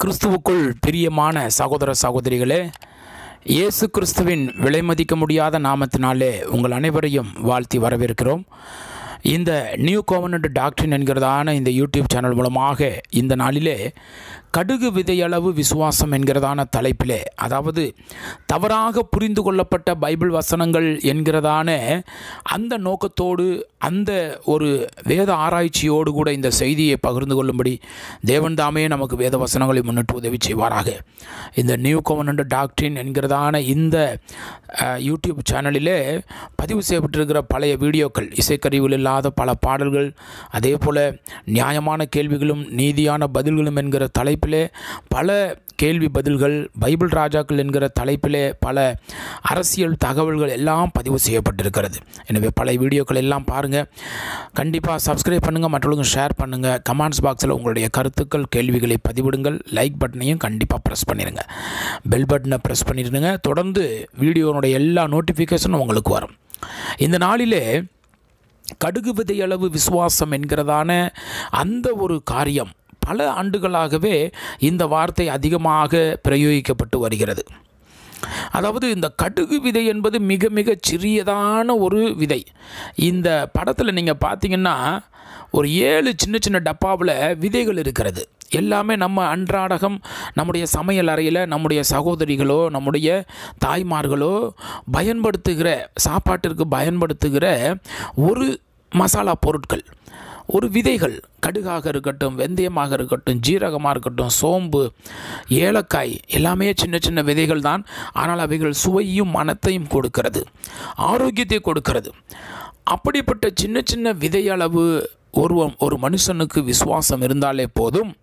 கிறிஸ்துவுக்குள் பிரியமான சகோதர சகோதரிகளே இயேசு கிறிஸ்துவின் விலைமதிக்க முடியாத நாமத்தினாலே உங்கள் அனைவரையும் வாழ்த்தி வரவேற்கிறோம் இந்த நியூ கோவனண்ட் டாக்டரின் என்கிறதான இந்த யூடியூப் சேனல் மூலமாக இந்த நாளிலே கடுகு விதையளவு விசுவாசம் என்கிறதான தலைப்பிலே அதாவது தவறாக புரிந்து கொள்ளப்பட்ட பைபிள் வசனங்கள் என்கிறதான அந்த நோக்கத்தோடு அந்த ஒரு வேத ஆராய்ச்சியோடு கூட இந்த செய்தியை பகிர்ந்து கொள்ளும்படி தேவன் தாமே நமக்கு வேத வசனங்களை முன்னிட்டு உதவி செய்வாராக இந்த நியூ கோவனண்ட் டாக்டரின் என்கிறதான இந்த அஹ், யூடியூப் சேனலிலே பதிவு செய்யப்பட்டிருக்கிற பழைய வீடியோக்கள் இசைக்கருவிகள் இல்லாத பல பாடல்கள் அதே போல் நியாயமான கேள்விகளும் நீதியான பதில்களும் என்கிற தலைப்பிலே பல கேள்வி பதில்கள் பைபிள் ராஜாக்கள் என்கிற தலைப்பிலே பல அரசியல் தகவல்கள் எல்லாம் பதிவு செய்யப்பட்டிருக்கிறது எனவே பல வீடியோக்கள் எல்லாம் பாருங்கள் கண்டிப்பாக சப்ஸ்கிரைப் பண்ணுங்கள் மற்றவங்க ஷேர் பண்ணுங்கள் கமெண்ட்ஸ் பாக்ஸில் உங்களுடைய கருத்துக்கள் கேள்விகளை பதிவிடுங்கள் லைக் பட்டனையும் கண்டிப்பாக ப்ரெஸ் பண்ணிடுங்க பெல் பட்டனை ப்ரெஸ் பண்ணிடுங்க தொடர்ந்து வீடியோனுடைய எல்லா நோட்டிஃபிகேஷனும் உங்களுக்கு வரும் இந்த நாளிலே கடுகு விதையளவு விசுவாசம் என்கிறதான அந்த ஒரு காரியம் பல ஆண்டுகளாகவே இந்த வார்த்தை அதிகமாக பிரயோகிக்கப்பட்டு வருகிறது அதாவது இந்த கடுகு விதை என்பது மிக மிக சிறியதான ஒரு விதை இந்த படத்தில் நீங்கள் பார்த்தீங்கன்னா ஒரு ஏழு சின்ன சின்ன டப்பாவில் விதைகள் இருக்கிறது எல்லாமே நம்ம அன்றாடகம் நம்முடைய சமையல் அறையில் நம்முடைய சகோதரிகளோ நம்முடைய தாய்மார்களோ பயன்படுத்துகிற சாப்பாட்டிற்கு பயன்படுத்துகிற ஒரு மசாலா பொருட்கள் ஒரு விதைகள் கடுகாக இருக்கட்டும் வெந்தயமாக இருக்கட்டும் ஜீரகமாக இருக்கட்டும் சோம்பு ஏலக்காய் எல்லாமே சின்ன சின்ன விதைகள் தான் ஆனால் அவைகள் சுவையும் மனத்தையும் கொடுக்கிறது ஆரோக்கியத்தை கொடுக்கிறது அப்படிப்பட்ட சின்ன சின்ன விதையளவு ஒரு ஒரு மனுஷனுக்கு விசுவாசம் இருந்தாலே போதும்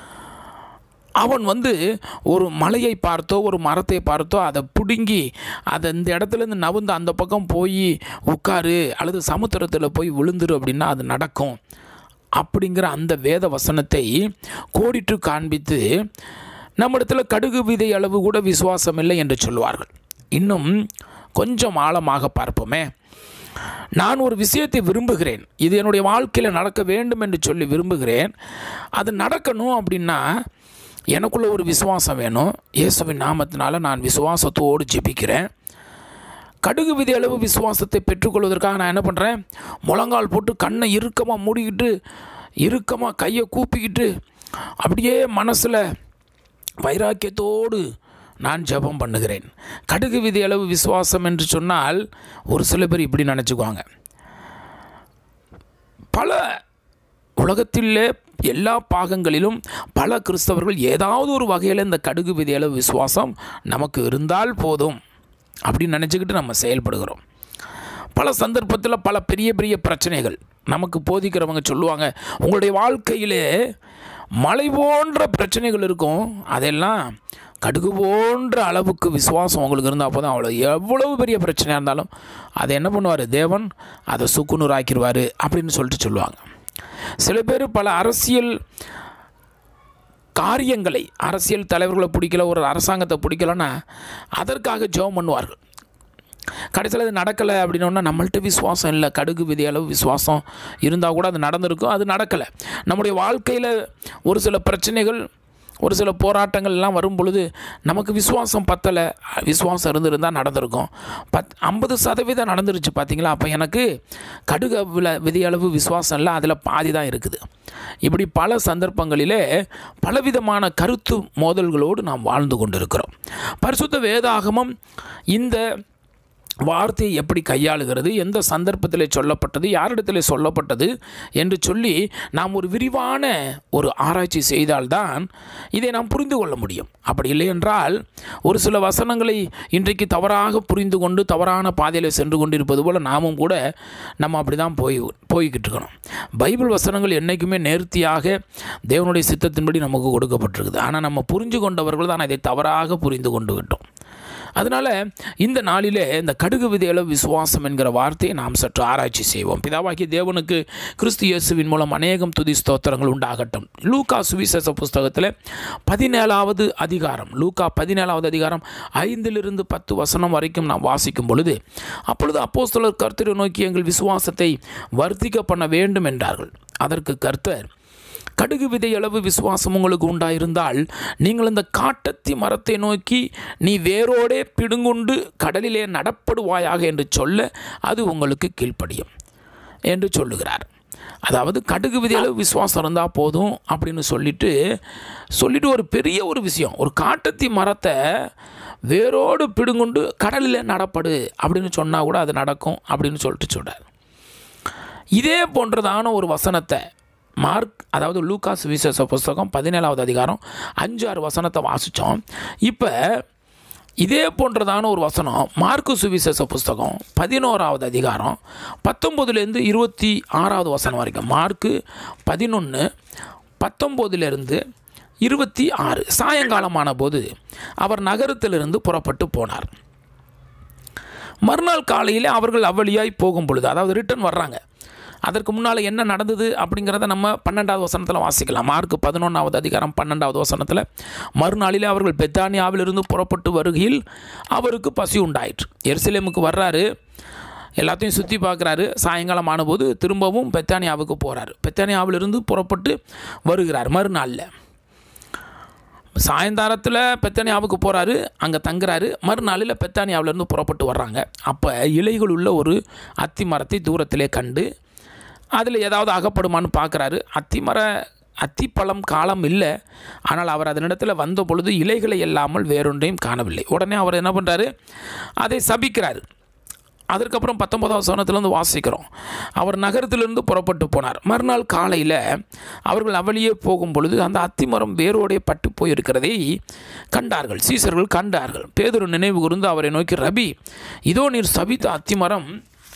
அவன் வந்து ஒரு மலையை பார்த்தோ ஒரு மரத்தை பார்த்தோ அதை பிடுங்கி அதை இந்த இடத்துலேருந்து நவுந்து அந்த பக்கம் போய் உட்காரு அல்லது சமுத்திரத்தில் போய் விழுந்துரு அப்படின்னா அது நடக்கும் அப்படிங்கிற அந்த வேத வசனத்தை கோடிட்டு காண்பித்து நம்மிடத்துல கடுகு விதை அளவு கூட விசுவாசம் இல்லை என்று சொல்வார்கள் இன்னும் கொஞ்சம் ஆழமாக பார்ப்போமே நான் ஒரு விஷயத்தை விரும்புகிறேன் இது என்னுடைய வாழ்க்கையில் நடக்க வேண்டும் என்று சொல்லி விரும்புகிறேன் அது நடக்கணும் அப்படின்னா எனக்குள்ள ஒரு விசுவாசம் வேணும் இயேசுவின் நாமத்தினால நான் விசுவாசத்தோடு ஜெபிக்கிறேன் கடுகு விதி அளவு விசுவாசத்தை பெற்றுக்கொள்வதற்காக நான் என்ன பண்ணுறேன் முழங்கால் போட்டு கண்ணை இறுக்கமாக மூடிக்கிட்டு இறுக்கமாக கையை கூப்பிக்கிட்டு அப்படியே மனசில் வைராக்கியத்தோடு நான் ஜெபம் பண்ணுகிறேன் கடுகு விதி அளவு விசுவாசம் என்று சொன்னால் ஒரு சில பேர் இப்படி நினச்சிக்குவாங்க பல உலகத்திலே எல்லா பாகங்களிலும் பல கிறிஸ்தவர்கள் ஏதாவது ஒரு வகையில் இந்த கடுகு விதையளவு விசுவாசம் நமக்கு இருந்தால் போதும் அப்படின்னு நினச்சிக்கிட்டு நம்ம செயல்படுகிறோம் பல சந்தர்ப்பத்தில் பல பெரிய பெரிய பிரச்சனைகள் நமக்கு போதிக்கிறவங்க சொல்லுவாங்க உங்களுடைய வாழ்க்கையிலே மலை போன்ற பிரச்சனைகள் இருக்கும் அதெல்லாம் கடுகு போன்ற அளவுக்கு விசுவாசம் உங்களுக்கு இருந்தால் போதும் அவ்வளோ எவ்வளவு பெரிய பிரச்சனையாக இருந்தாலும் அதை என்ன பண்ணுவார் தேவன் அதை சுக்குநூறு ஆக்கிடுவார் அப்படின்னு சொல்லிட்டு சொல்லுவாங்க சில பேர் பல அரசியல் காரியங்களை அரசியல் தலைவர்களை பிடிக்கல ஒரு அரசாங்கத்தை பிடிக்கலன்னா அதற்காக ஜெபம் பண்ணுவார்கள் கடைசியில் அது நடக்கலை அப்படின்னோன்னா நம்மள்ட்ட விசுவாசம் இல்லை கடுகு விதி அளவு விசுவாசம் இருந்தால் கூட அது நடந்திருக்கும் அது நடக்கலை நம்முடைய வாழ்க்கையில் ஒரு சில பிரச்சனைகள் ஒரு சில போராட்டங்கள் எல்லாம் வரும் பொழுது நமக்கு விசுவாசம் பத்தலை விசுவாசம் இருந்திருந்தால் நடந்திருக்கும் பத் ஐம்பது சதவீதம் நடந்துருச்சு பார்த்தீங்களா அப்போ எனக்கு கடுகு வில விதியளவு விசுவாசம் இல்லை அதில் பாதி தான் இருக்குது இப்படி பல சந்தர்ப்பங்களிலே பலவிதமான கருத்து மோதல்களோடு நாம் வாழ்ந்து கொண்டிருக்கிறோம் பரிசுத்த வேதாகமம் இந்த வார்த்தையை எப்படி கையாளுகிறது எந்த சந்தர்ப்பத்தில் சொல்லப்பட்டது யாரிடத்தில் சொல்லப்பட்டது என்று சொல்லி நாம் ஒரு விரிவான ஒரு ஆராய்ச்சி செய்தால்தான் இதை நாம் புரிந்து கொள்ள முடியும் அப்படி இல்லை என்றால் ஒரு சில வசனங்களை இன்றைக்கு தவறாக புரிந்து கொண்டு தவறான பாதையில் சென்று கொண்டிருப்பது போல் நாமும் கூட நம்ம அப்படி தான் போய் போய்கிட்டு இருக்கணும் பைபிள் வசனங்கள் என்றைக்குமே நேர்த்தியாக தேவனுடைய சித்தத்தின்படி நமக்கு கொடுக்கப்பட்டிருக்குது ஆனால் நம்ம புரிஞ்சு கொண்டவர்கள் தான் இதை தவறாக புரிந்து கொண்டு விட்டோம் அதனால் இந்த நாளிலே இந்த கடுகு விதையளவு விசுவாசம் என்கிற வார்த்தையை நாம் சற்று ஆராய்ச்சி செய்வோம் பிதாவாகிய தேவனுக்கு கிறிஸ்து இயேசுவின் மூலம் அநேகம் துதி ஸ்தோத்திரங்கள் உண்டாகட்டும் லூக்கா சுவிசேஷ புஸ்தகத்தில் பதினேழாவது அதிகாரம் லூக்கா பதினேழாவது அதிகாரம் ஐந்திலிருந்து பத்து வசனம் வரைக்கும் நாம் வாசிக்கும் பொழுது அப்பொழுது அப்போஸ்தலர் கர்த்தரை நோக்கி எங்கள் விசுவாசத்தை வர்த்திக்க பண்ண வேண்டும் என்றார்கள் அதற்கு கர்த்தர் கடுகு விதை அளவு விசுவாசம் உங்களுக்கு உண்டாயிருந்தால் நீங்கள் இந்த காட்டத்தி மரத்தை நோக்கி நீ வேரோடே பிடுங்குண்டு கடலிலே நடப்படுவாயாக என்று சொல்ல அது உங்களுக்கு கீழ்ப்படியும் என்று சொல்லுகிறார் அதாவது கடுகு விதையளவு விசுவாசம் இருந்தால் போதும் அப்படின்னு சொல்லிட்டு சொல்லிட்டு ஒரு பெரிய ஒரு விஷயம் ஒரு காட்டத்தி மரத்தை வேரோடு பிடுங்குண்டு கடலில் நடப்படு அப்படின்னு சொன்னால் கூட அது நடக்கும் அப்படின்னு சொல்லிட்டு சொல்கிறார் இதே போன்றதான ஒரு வசனத்தை மார்க் அதாவது லூகாஸ் விசேஷ புஸ்தகம் பதினேழாவது அதிகாரம் அஞ்சு ஆறு வசனத்தை வாசித்தோம் இப்போ இதே போன்றதான ஒரு வசனம் மார்க்கு சுவிசேஷ புஸ்தகம் பதினோராவது அதிகாரம் பத்தொம்போதுலேருந்து இருபத்தி ஆறாவது வசனம் வரைக்கும் மார்க்கு பதினொன்று பத்தொம்போதுலேருந்து இருபத்தி ஆறு சாயங்காலமான போது அவர் நகரத்திலிருந்து புறப்பட்டு போனார் மறுநாள் காலையில் அவர்கள் அவ்வழியாய் போகும் பொழுது அதாவது ரிட்டர்ன் வர்றாங்க அதற்கு முன்னால் என்ன நடந்தது அப்படிங்கிறத நம்ம பன்னெண்டாவது வசனத்தில் வாசிக்கலாம் மார்க் பதினொன்றாவது அதிகாரம் பன்னெண்டாவது வசனத்தில் மறுநாளிலே அவர்கள் பெத்தானியாவிலிருந்து புறப்பட்டு வருகையில் அவருக்கு பசி உண்டாயிற்று எருசலேமுக்கு வர்றாரு எல்லாத்தையும் சுற்றி பார்க்குறாரு சாயங்காலம் ஆனபோது திரும்பவும் பெத்தானியாவுக்கு போகிறாரு பெத்தானியாவிலிருந்து புறப்பட்டு வருகிறார் மறுநாளில் சாயந்தாரத்தில் பெத்தானியாவுக்கு போகிறாரு அங்கே தங்குறாரு மறுநாளில் பெத்தானியாவிலேருந்து புறப்பட்டு வர்றாங்க அப்போ இலைகள் உள்ள ஒரு அத்தி மரத்தை தூரத்திலே கண்டு அதில் ஏதாவது அகப்படுமான்னு பார்க்குறாரு அத்திமர அத்திப்பழம் காலம் இல்லை ஆனால் அவர் அதனிடத்தில் வந்த பொழுது இலைகளை இல்லாமல் வேறொன்றையும் காணவில்லை உடனே அவர் என்ன பண்ணுறாரு அதை சபிக்கிறார் அதற்கப்புறம் பத்தொன்பதாம் சவனத்திலேருந்து வாசிக்கிறோம் அவர் நகரத்திலிருந்து புறப்பட்டு போனார் மறுநாள் காலையில் அவர்கள் அவளியே போகும் பொழுது அந்த அத்திமரம் வேரோடே பட்டு போயிருக்கிறதை கண்டார்கள் சீசர்கள் கண்டார்கள் பேதொரு நினைவு கூர்ந்து அவரை நோக்கி ரபி இதோ நீர் சபித்த அத்திமரம்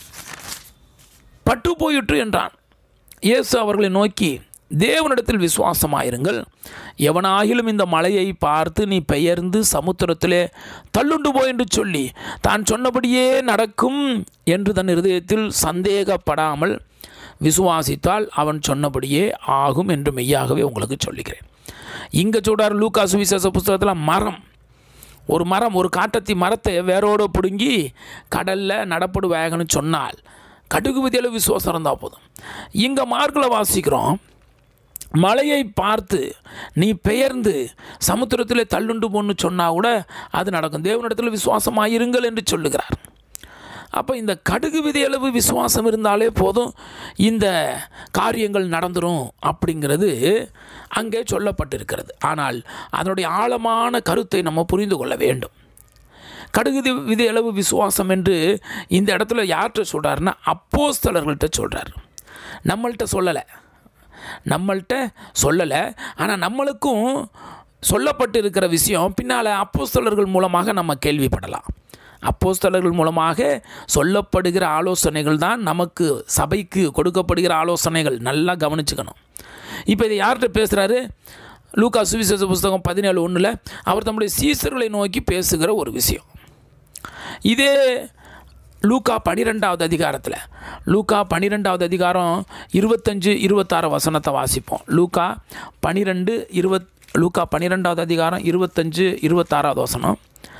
பட்டு போயிற்று என்றான் இயேசு அவர்களை நோக்கி தேவனிடத்தில் விசுவாசமாயிருங்கள் எவனாகிலும் இந்த மலையை பார்த்து நீ பெயர்ந்து சமுத்திரத்திலே தள்ளுண்டு போ என்று சொல்லி தான் சொன்னபடியே நடக்கும் என்று தன் இருதயத்தில் சந்தேகப்படாமல் விசுவாசித்தால் அவன் சொன்னபடியே ஆகும் என்று மெய்யாகவே உங்களுக்கு சொல்லுகிறேன் இங்கே சொல்கிறார் லூக்கா சுவிசேஷ புஸ்தகத்தில் மரம் ஒரு மரம் ஒரு காட்டத்தி மரத்தை வேரோடு பிடுங்கி கடலில் நடப்படுவாகன்னு சொன்னால் கடுகு விதியில் விசுவாசம் இருந்தால் போதும் இங்கே மார்க்கில் வாசிக்கிறோம் மலையை பார்த்து நீ பெயர்ந்து சமுத்திரத்தில் தள்ளுண்டு போன்னு சொன்னால் கூட அது நடக்கும் தேவனிடத்தில் விசுவாசமாயிருங்கள் என்று சொல்லுகிறார் அப்போ இந்த கடுகு விதையளவு விசுவாசம் இருந்தாலே போதும் இந்த காரியங்கள் நடந்துடும் அப்படிங்கிறது அங்கே சொல்லப்பட்டிருக்கிறது ஆனால் அதனுடைய ஆழமான கருத்தை நம்ம புரிந்து கொள்ள வேண்டும் கடுகு விதையளவு விசுவாசம் என்று இந்த இடத்துல யார்கிட்ட சொல்கிறாருன்னா அப்போஸ்தலர்கள்ட்ட சொல்கிறார் நம்மள்கிட்ட சொல்லலை நம்மள்கிட்ட சொல்லலை ஆனால் நம்மளுக்கும் சொல்லப்பட்டு இருக்கிற விஷயம் பின்னால் அப்போஸ்தலர்கள் மூலமாக நம்ம கேள்விப்படலாம் அப்போஸ்தலர்கள் மூலமாக சொல்லப்படுகிற ஆலோசனைகள் தான் நமக்கு சபைக்கு கொடுக்கப்படுகிற ஆலோசனைகள் நல்லா கவனிச்சுக்கணும் இப்போ இதை யார்கிட்ட பேசுகிறாரு லூக்கா சுவிசேஷ புஸ்தகம் பதினேழு ஒன்றில் அவர் தம்முடைய சீசர்களை நோக்கி பேசுகிற ஒரு விஷயம் இதே லூக்கா பனிரெண்டாவது அதிகாரத்தில் லூக்கா பனிரெண்டாவது அதிகாரம் இருபத்தஞ்சு இருபத்தாறு வசனத்தை வாசிப்போம் லூக்கா பனிரெண்டு இருபத் லூக்கா பனிரெண்டாவது அதிகாரம் இருபத்தஞ்சு இருபத்தாறாவது வசனம்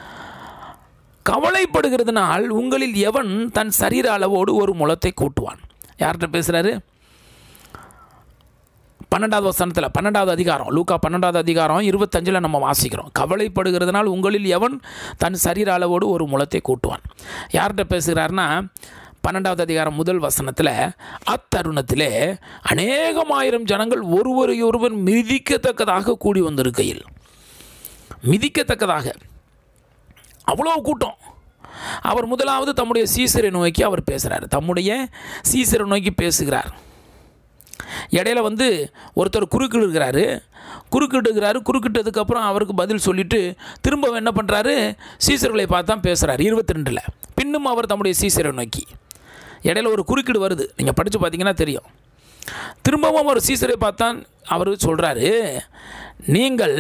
கவலைப்படுகிறதுனால் உங்களில் எவன் தன் சரீர அளவோடு ஒரு முளத்தை கூட்டுவான் யார்கிட்ட பேசுகிறாரு பன்னெண்டாவது வசனத்தில் பன்னெண்டாவது அதிகாரம் லூக்கா பன்னெண்டாவது அதிகாரம் இருபத்தஞ்சில் நம்ம வாசிக்கிறோம் கவலைப்படுகிறதுனால் உங்களில் எவன் தன் சரீர அளவோடு ஒரு முளத்தை கூட்டுவான் யார்கிட்ட பேசுகிறாருன்னா பன்னெண்டாவது அதிகாரம் முதல் வசனத்தில் அத்தருணத்திலே அநேகமாயிரம் ஜனங்கள் ஒருவரையொருவர் மிதிக்கத்தக்கதாக கூடி வந்திருக்கையில் மிதிக்கத்தக்கதாக அவ்வளோ கூட்டம் அவர் முதலாவது தம்முடைய சீசரை நோக்கி அவர் பேசுகிறார் தம்முடைய சீசரை நோக்கி பேசுகிறார் இடையில வந்து ஒருத்தர் குறுக்கிடுகிறாரு குறுக்கிட்டுகிறாரு குறுக்கிட்டதுக்கப்புறம் அவருக்கு பதில் சொல்லிட்டு திரும்ப என்ன பண்ணுறாரு சீசர்களை பார்த்து தான் பேசுகிறார் இருபத்தி ரெண்டில் பின்னும் அவர் தம்முடைய சீசரை நோக்கி இடையில ஒரு குறுக்கீடு வருது நீங்கள் படித்து பார்த்தீங்கன்னா தெரியும் திரும்பவும் ஒரு சீசரை பார்த்தான் அவர் சொல்கிறாரு நீங்கள்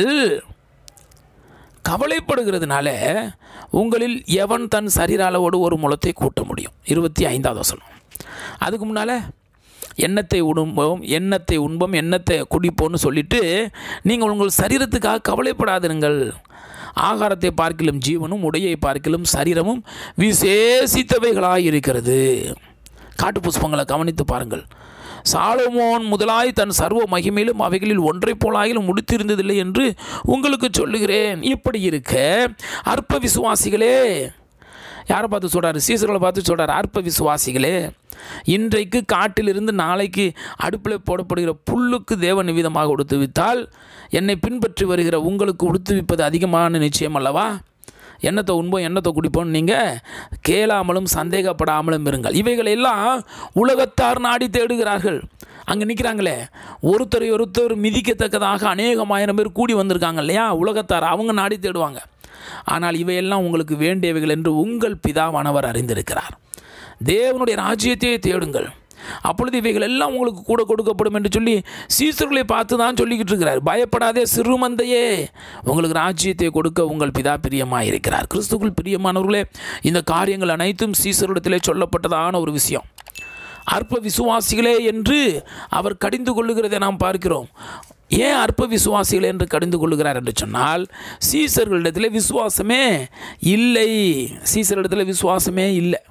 கவலைப்படுகிறதுனால உங்களில் எவன் தன் சரீர அளவோடு ஒரு முளத்தை கூட்ட முடியும் இருபத்தி ஐந்தாவது வசனம் அதுக்கு முன்னால் எண்ணத்தை உண்போம் எண்ணத்தை உண்போம் எண்ணத்தை குடிப்போம்னு சொல்லிட்டு நீங்கள் உங்கள் சரீரத்துக்காக கவலைப்படாதிருங்கள் ஆகாரத்தை பார்க்கிலும் ஜீவனும் உடையை பார்க்கிலும் சரீரமும் விசேஷித்தவைகளாக இருக்கிறது காட்டு புஷ்பங்களை கவனித்து பாருங்கள் சாலமோன் முதலாய் தன் சர்வ மகிமையிலும் அவைகளில் ஒன்றைப் போலாயிலும் முடித்திருந்ததில்லை என்று உங்களுக்கு சொல்லுகிறேன் இப்படி இருக்க அற்ப விசுவாசிகளே யாரை பார்த்து சொல்கிறாரு சீசர்களை பார்த்து சொல்கிறார் அற்ப விசுவாசிகளே இன்றைக்கு காட்டிலிருந்து நாளைக்கு அடுப்பில் போடப்படுகிற புல்லுக்கு தேவ நிவிதமாக உடுத்துவித்தால் என்னை பின்பற்றி வருகிற உங்களுக்கு உடுத்துவிப்பது அதிகமான நிச்சயம் அல்லவா எண்ணத்தை உண்போம் எண்ணத்தை குடிப்போம் நீங்கள் கேளாமலும் சந்தேகப்படாமலும் இருங்கள் இவைகள் எல்லாம் உலகத்தார் நாடி தேடுகிறார்கள் அங்கே நிற்கிறாங்களே ஒருத்தரை ஒருத்தர் மிதிக்கத்தக்கதாக அநேகமாயிரம் பேர் கூடி வந்திருக்காங்க இல்லையா உலகத்தார் அவங்க நாடி தேடுவாங்க ஆனால் இவையெல்லாம் உங்களுக்கு வேண்டியவைகள் என்று உங்கள் பிதாவானவர் அறிந்திருக்கிறார் தேவனுடைய ராஜ்யத்தையே தேடுங்கள் அப்பொழுது இவைகள் எல்லாம் உங்களுக்கு கூட கொடுக்கப்படும் என்று சொல்லி சீசர்களை பார்த்து தான் சொல்லிக்கிட்டு இருக்கிறார் பயப்படாதே சிறுமந்தையே உங்களுக்கு ராஜ்யத்தை கொடுக்க உங்கள் பிதா பிரியமாக இருக்கிறார் கிறிஸ்துக்குள் பிரியமானவர்களே இந்த காரியங்கள் அனைத்தும் சீசரிடத்திலே சொல்லப்பட்டதான ஒரு விஷயம் அற்ப விசுவாசிகளே என்று அவர் கடிந்து கொள்ளுகிறதை நாம் பார்க்கிறோம் ஏன் அற்ப விசுவாசிகள் என்று கடிந்து கொள்ளுகிறார் என்று சொன்னால் சீசர்களிடத்தில் விசுவாசமே இல்லை சீசரிடத்தில் விசுவாசமே இல்லை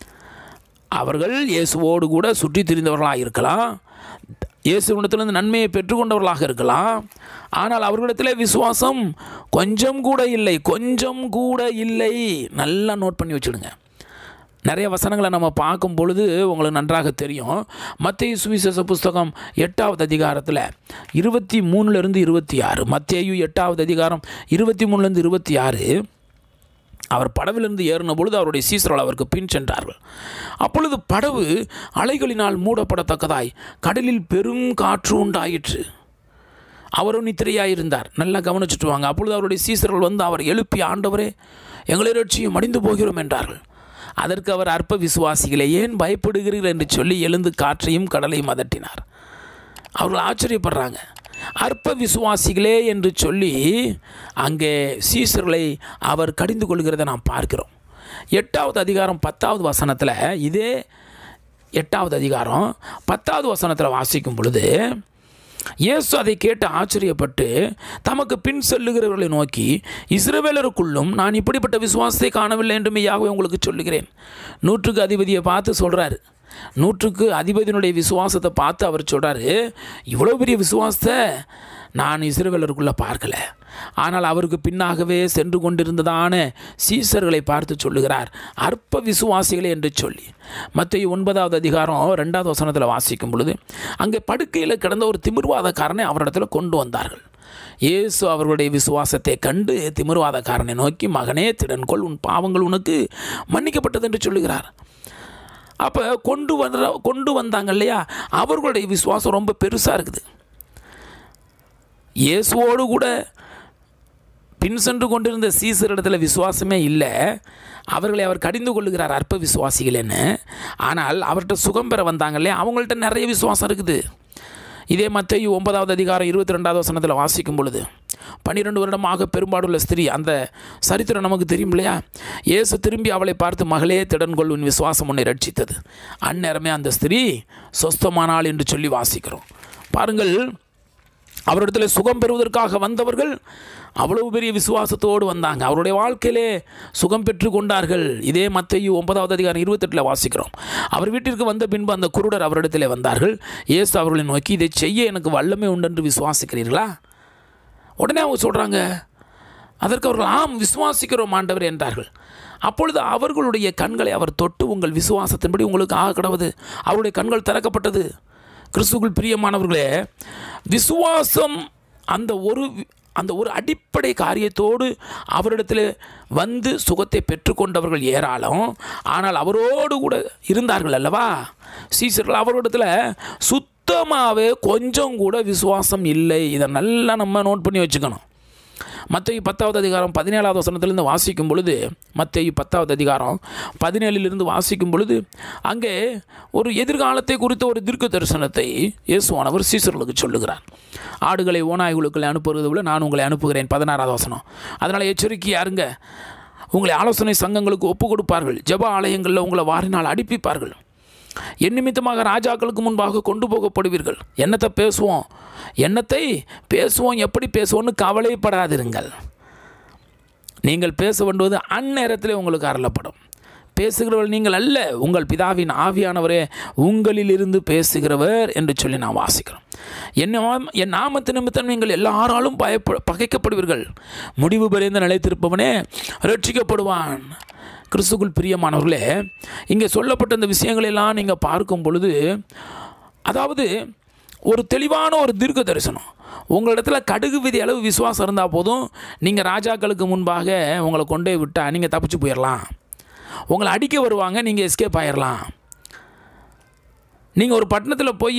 அவர்கள் இயேசுவோடு கூட சுற்றி திரிந்தவர்களாக இருக்கலாம் இயேசுவிடத்திலிருந்து நன்மையை பெற்றுக்கொண்டவர்களாக இருக்கலாம் ஆனால் அவர்களிடத்தில் விசுவாசம் கொஞ்சம் கூட இல்லை கொஞ்சம் கூட இல்லை நல்லா நோட் பண்ணி வச்சுடுங்க நிறைய வசனங்களை நம்ம பார்க்கும் பொழுது உங்களுக்கு நன்றாக தெரியும் மத்திய சுவிசேஷ புஸ்தகம் எட்டாவது அதிகாரத்தில் இருபத்தி மூணுலேருந்து இருபத்தி ஆறு மத்தியு எட்டாவது அதிகாரம் இருபத்தி மூணுலேருந்து இருபத்தி ஆறு அவர் படவிலிருந்து ஏறின பொழுது அவருடைய சீசர்கள் அவருக்கு பின் சென்றார்கள் அப்பொழுது படவு அலைகளினால் மூடப்படத்தக்கதாய் கடலில் பெரும் காற்று உண்டாயிற்று அவரும் நித்திரையாயிருந்தார் நல்லா கவனிச்சுட்டு வாங்க அப்பொழுது அவருடைய சீசர்கள் வந்து அவர் எழுப்பி ஆண்டவரே எங்களை ரட்சியும் மடிந்து போகிறோம் என்றார்கள் அதற்கு அவர் அற்ப விசுவாசிகளை ஏன் பயப்படுகிறீர்கள் என்று சொல்லி எழுந்து காற்றையும் கடலையும் அதட்டினார் அவர்கள் ஆச்சரியப்படுறாங்க அற்ப விசுவாசிகளே என்று சொல்லி அங்கே சீசர்களை அவர் கடிந்து கொள்கிறதை நாம் பார்க்கிறோம் எட்டாவது அதிகாரம் பத்தாவது வசனத்தில் இதே எட்டாவது அதிகாரம் பத்தாவது வசனத்தில் வாசிக்கும் பொழுது இயேசு அதை கேட்டு ஆச்சரியப்பட்டு தமக்கு பின் செல்லுகிறவர்களை நோக்கி இஸ்ரவேலருக்குள்ளும் நான் இப்படிப்பட்ட விசுவாசத்தை காணவில்லை என்று மெய்யாகவே உங்களுக்கு சொல்லுகிறேன் நூற்றுக்கு அதிபதியை பார்த்து சொல்கிறாரு நூற்றுக்கு அதிபதியினுடைய விசுவாசத்தை பார்த்து அவர் சொல்கிறாரு இவ்வளோ பெரிய விசுவாசத்தை நான் இஸ்ரவேலருக்குள்ளே பார்க்கல ஆனால் அவருக்கு பின்னாகவே சென்று கொண்டிருந்ததான சீசர்களை பார்த்து சொல்லுகிறார் அற்ப விசுவாசிகளே என்று சொல்லி மத்திய ஒன்பதாவது அதிகாரம் ரெண்டாவது வசனத்தில் வாசிக்கும் பொழுது அங்கே படுக்கையில் கிடந்த ஒரு திமிர்வாதக்காரனை அவரிடத்தில் கொண்டு வந்தார்கள் இயேசு அவர்களுடைய விசுவாசத்தை கண்டு திமிர்வாதக்காரனை நோக்கி மகனே திடன்கொள் உன் பாவங்கள் உனக்கு மன்னிக்கப்பட்டது என்று சொல்லுகிறார் அப்போ கொண்டு வந்த கொண்டு வந்தாங்க இல்லையா அவர்களுடைய விசுவாசம் ரொம்ப பெருசாக இருக்குது இயேசுவோடு கூட பின் சென்று கொண்டிருந்த சீசரிடத்தில் விசுவாசமே இல்லை அவர்களை அவர் கடிந்து கொள்ளுகிறார் அற்ப விசுவாசிகளேன்னு ஆனால் அவர்கிட்ட சுகம் பெற வந்தாங்க இல்லையா அவங்கள்ட்ட நிறைய விசுவாசம் இருக்குது இதே மத்திய ஒன்பதாவது அதிகாரம் இருபத்தி ரெண்டாவது வசனத்தில் வாசிக்கும் பொழுது பன்னிரெண்டு வருடமாக பெரும்பாடுள்ள ஸ்திரீ அந்த சரித்திரம் நமக்கு தெரியும் இல்லையா இயேசு திரும்பி அவளை பார்த்து மகளே திடன்கொள் உன் விசுவாசம் உன்னை ரட்சித்தது அந்நேரமே அந்த ஸ்திரீ சொஸ்தமானாள் என்று சொல்லி வாசிக்கிறோம் பாருங்கள் அவரிடத்தில் சுகம் பெறுவதற்காக வந்தவர்கள் அவ்வளவு பெரிய விசுவாசத்தோடு வந்தாங்க அவருடைய வாழ்க்கையிலே சுகம் பெற்று கொண்டார்கள் இதே மத்தையு ஒன்பதாவது அதிகாரம் இருபத்தெட்டில் வாசிக்கிறோம் அவர் வீட்டிற்கு வந்த பின்பு அந்த குருடர் அவரிடத்தில் வந்தார்கள் இயேசு அவர்களை நோக்கி இதை செய்ய எனக்கு வல்லமை உண்டென்று விசுவாசிக்கிறீர்களா உடனே அவங்க சொல்கிறாங்க அதற்கு அவர்கள் ஆம் விசுவாசிக்கிறோம் ஆண்டவர் என்றார்கள் அப்பொழுது அவர்களுடைய கண்களை அவர் தொட்டு உங்கள் விசுவாசத்தின்படி உங்களுக்கு ஆக கிடவது அவருடைய கண்கள் திறக்கப்பட்டது கிறிஸ்துக்குள் பிரியமானவர்களே விசுவாசம் அந்த ஒரு அந்த ஒரு அடிப்படை காரியத்தோடு அவரிடத்தில் வந்து சுகத்தை பெற்றுக்கொண்டவர்கள் ஏராளம் ஆனால் அவரோடு கூட இருந்தார்கள் அல்லவா சீசர்கள் அவரிடத்தில் சுத்தமாகவே கொஞ்சம் கூட விசுவாசம் இல்லை இதை நல்லா நம்ம நோட் பண்ணி வச்சுக்கணும் மத்திய பத்தாவது அதிகாரம் பதினேழாவது வசனத்திலிருந்து வாசிக்கும் பொழுது மத்திய பத்தாவது அதிகாரம் பதினேழிலிருந்து வாசிக்கும் பொழுது அங்கே ஒரு எதிர்காலத்தை குறித்த ஒரு தீர்க்க தரிசனத்தை இயேசுவானவர் சீசர்களுக்கு சொல்லுகிறார் ஆடுகளை ஓநாய்களுக்குள்ளே அனுப்புவது போல நான் உங்களை அனுப்புகிறேன் பதினாறாவது வசனம் அதனால் எச்சரிக்கையாக இருங்க உங்களை ஆலோசனை சங்கங்களுக்கு ஒப்பு கொடுப்பார்கள் ஜப ஆலயங்களில் உங்களை வாரினால் அடிப்பிப்பார்கள் என் நிமித்தமாக ராஜாக்களுக்கு முன்பாக கொண்டு போகப்படுவீர்கள் என்னத்தை பேசுவோம் என்னத்தை பேசுவோம் எப்படி பேசுவோன்னு கவலைப்படாதிருங்கள் நீங்கள் பேச வேண்டுவது அந்நேரத்தில் உங்களுக்கு அருளப்படும் பேசுகிறவர் நீங்கள் அல்ல உங்கள் பிதாவின் ஆவியானவரே உங்களிலிருந்து பேசுகிறவர் என்று சொல்லி நான் வாசிக்கிறோம் என் நாம- என் நாமத்து நிமித்தம் நீங்கள் எல்லாராலும் பயப்ப பகைக்கப்படுவீர்கள் முடிவு பெறிந்த நிலைத்திருப்பவனே ரட்சிக்கப்படுவான் கிறிஸ்துக்குள் பிரியமானவர்களே இங்கே சொல்லப்பட்ட இந்த விஷயங்களெல்லாம் நீங்கள் பார்க்கும் பொழுது அதாவது ஒரு தெளிவான ஒரு தீர்க்க தரிசனம் உங்களிடத்துல கடுகு விதி அளவு விசுவாசம் இருந்தால் போதும் நீங்கள் ராஜாக்களுக்கு முன்பாக உங்களை கொண்டே விட்டால் நீங்கள் தப்பிச்சு போயிடலாம் உங்களை அடிக்க வருவாங்க நீங்கள் எஸ்கேப் ஆயிடலாம் நீங்கள் ஒரு பட்டணத்தில் போய்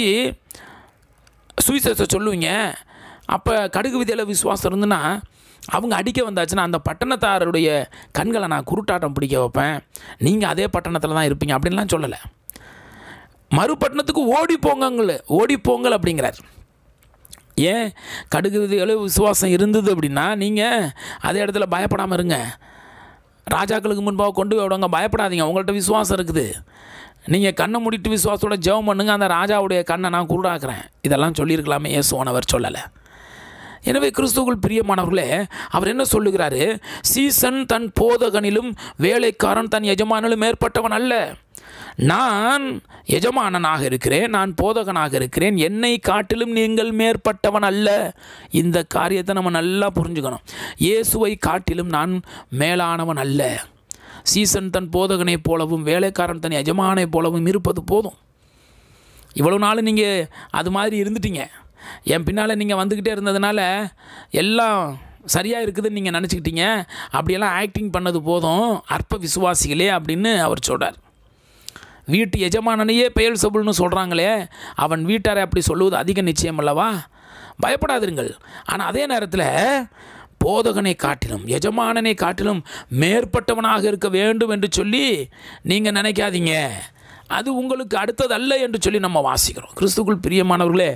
சுவிசேஷத்தை சொல்லுவீங்க அப்போ கடுகு விதியில் விசுவாசம் இருந்துன்னா அவங்க அடிக்க வந்தாச்சுன்னா அந்த பட்டணத்தாருடைய கண்களை நான் குருட்டாட்டம் பிடிக்க வைப்பேன் நீங்கள் அதே பட்டணத்தில் தான் இருப்பீங்க அப்படின்லாம் சொல்லலை மறுபட்டணத்துக்கு ஓடி போங்கங்கள ஓடி போங்கள் அப்படிங்கிறார் ஏன் கடுகு விதிகள விசுவாசம் இருந்தது அப்படின்னா நீங்கள் அதே இடத்துல பயப்படாமல் இருங்க ராஜாக்களுக்கு முன்பாக கொண்டு போய் விடுவாங்க பயப்படாதீங்க உங்கள்கிட்ட விசுவாசம் இருக்குது நீங்கள் கண்ணை மூடிட்டு விசுவாசத்தோட ஜெபம் பண்ணுங்க அந்த ராஜாவுடைய கண்ணை நான் குருடாக்குறேன் இதெல்லாம் சொல்லியிருக்கலாமே இயேசுவானவர் சொல்லலை எனவே கிறிஸ்துவுக்குள் பிரியமானவர்களே அவர் என்ன சொல்லுகிறாரு சீசன் தன் போதகனிலும் வேலைக்காரன் தன் எஜமானிலும் மேற்பட்டவன் அல்ல நான் எஜமானனாக இருக்கிறேன் நான் போதகனாக இருக்கிறேன் என்னை காட்டிலும் நீங்கள் மேற்பட்டவன் அல்ல இந்த காரியத்தை நம்ம நல்லா புரிஞ்சுக்கணும் இயேசுவை காட்டிலும் நான் மேலானவன் அல்ல சீசன் தன் போதகனைப் போலவும் வேலைக்காரன் தன் எஜமானைப் போலவும் இருப்பது போதும் இவ்வளோ நாள் நீங்கள் அது மாதிரி இருந்துட்டீங்க என் பின்னால் நீங்கள் வந்துக்கிட்டே இருந்ததுனால எல்லாம் சரியாக இருக்குதுன்னு நீங்கள் நினச்சிக்கிட்டீங்க அப்படியெல்லாம் ஆக்டிங் பண்ணது போதும் அற்ப விசுவாசிகளே அப்படின்னு அவர் சொல்கிறார் வீட்டு எஜமானனையே பெயல் சபுல்னு சொல்கிறாங்களே அவன் வீட்டாரை அப்படி சொல்லுவது அதிக நிச்சயம் அல்லவா பயப்படாதிருங்கள் ஆனால் அதே நேரத்தில் போதகனை காட்டிலும் எஜமானனை காட்டிலும் மேற்பட்டவனாக இருக்க வேண்டும் என்று சொல்லி நீங்கள் நினைக்காதீங்க அது உங்களுக்கு அடுத்தது அல்ல என்று சொல்லி நம்ம வாசிக்கிறோம் கிறிஸ்துக்குள் பிரியமானவர்களே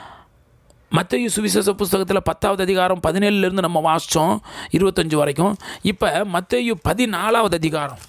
மத்திய சுவிசேஷ புஸ்தகத்தில் பத்தாவது அதிகாரம் பதினேழுலேருந்து நம்ம வாசித்தோம் இருபத்தஞ்சு வரைக்கும் இப்போ மத்தேயு பதினாலாவது அதிகாரம்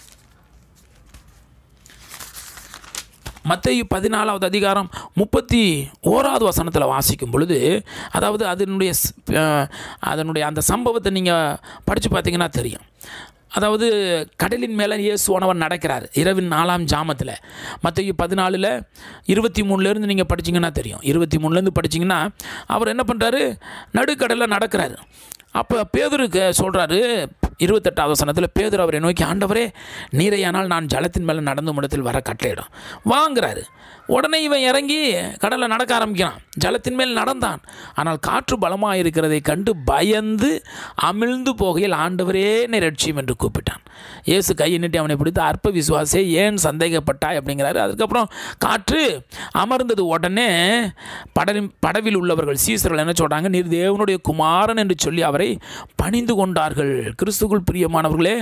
மத்தேயு பதினாலாவது அதிகாரம் முப்பத்தி ஓராவது வசனத்தில் வாசிக்கும் பொழுது அதாவது அதனுடைய ஸ்- அஹ், அதனுடைய அந்த சம்பவத்தை நீங்கள் படித்து பார்த்தீங்கன்னா தெரியும் அதாவது கடலின் மேலே இயேசுவானவர் நடக்கிறார் இரவின் நாலாம் ஜாமத்தில் மத்திய பதினாலில் இருபத்தி மூணுலேருந்து நீங்கள் படிச்சீங்கன்னா தெரியும் இருபத்தி மூணுலேருந்து படிச்சீங்கன்னா அவர் என்ன பண்ணுறாரு நடுக்கடலில் நடக்கிறாரு அப்போ பேதுருக்கு சொல்கிறாரு இருபத்தெட்டாவது வசனத்தில் பேதுரு அவரை நோக்கி ஆண்டவரே நீரையானால் நான் ஜலத்தின் மேலே நடந்து இடத்தில் வர கட்டளையிடும் வாங்குறாரு உடனே இவன் இறங்கி கடலில் நடக்க ஆரம்பிக்கிறான் ஜலத்தின் மேல் நடந்தான் ஆனால் காற்று பலமாக இருக்கிறதை கண்டு பயந்து அமிழ்ந்து போகையில் ஆண்டவரே என்னை ரட்சியும் என்று கூப்பிட்டான் இயேசு கையை நீட்டி அவனை பிடித்து அற்ப விசுவாசே ஏன் சந்தேகப்பட்டாய் அப்படிங்கிறாரு அதுக்கப்புறம் காற்று அமர்ந்தது உடனே படலின் படவில் உள்ளவர்கள் சீசர்கள் என்ன சொல்கிறாங்க நீர் தேவனுடைய குமாரன் என்று சொல்லி அவரை பணிந்து கொண்டார்கள் கிறிஸ்துக்குள் பிரியமானவர்களே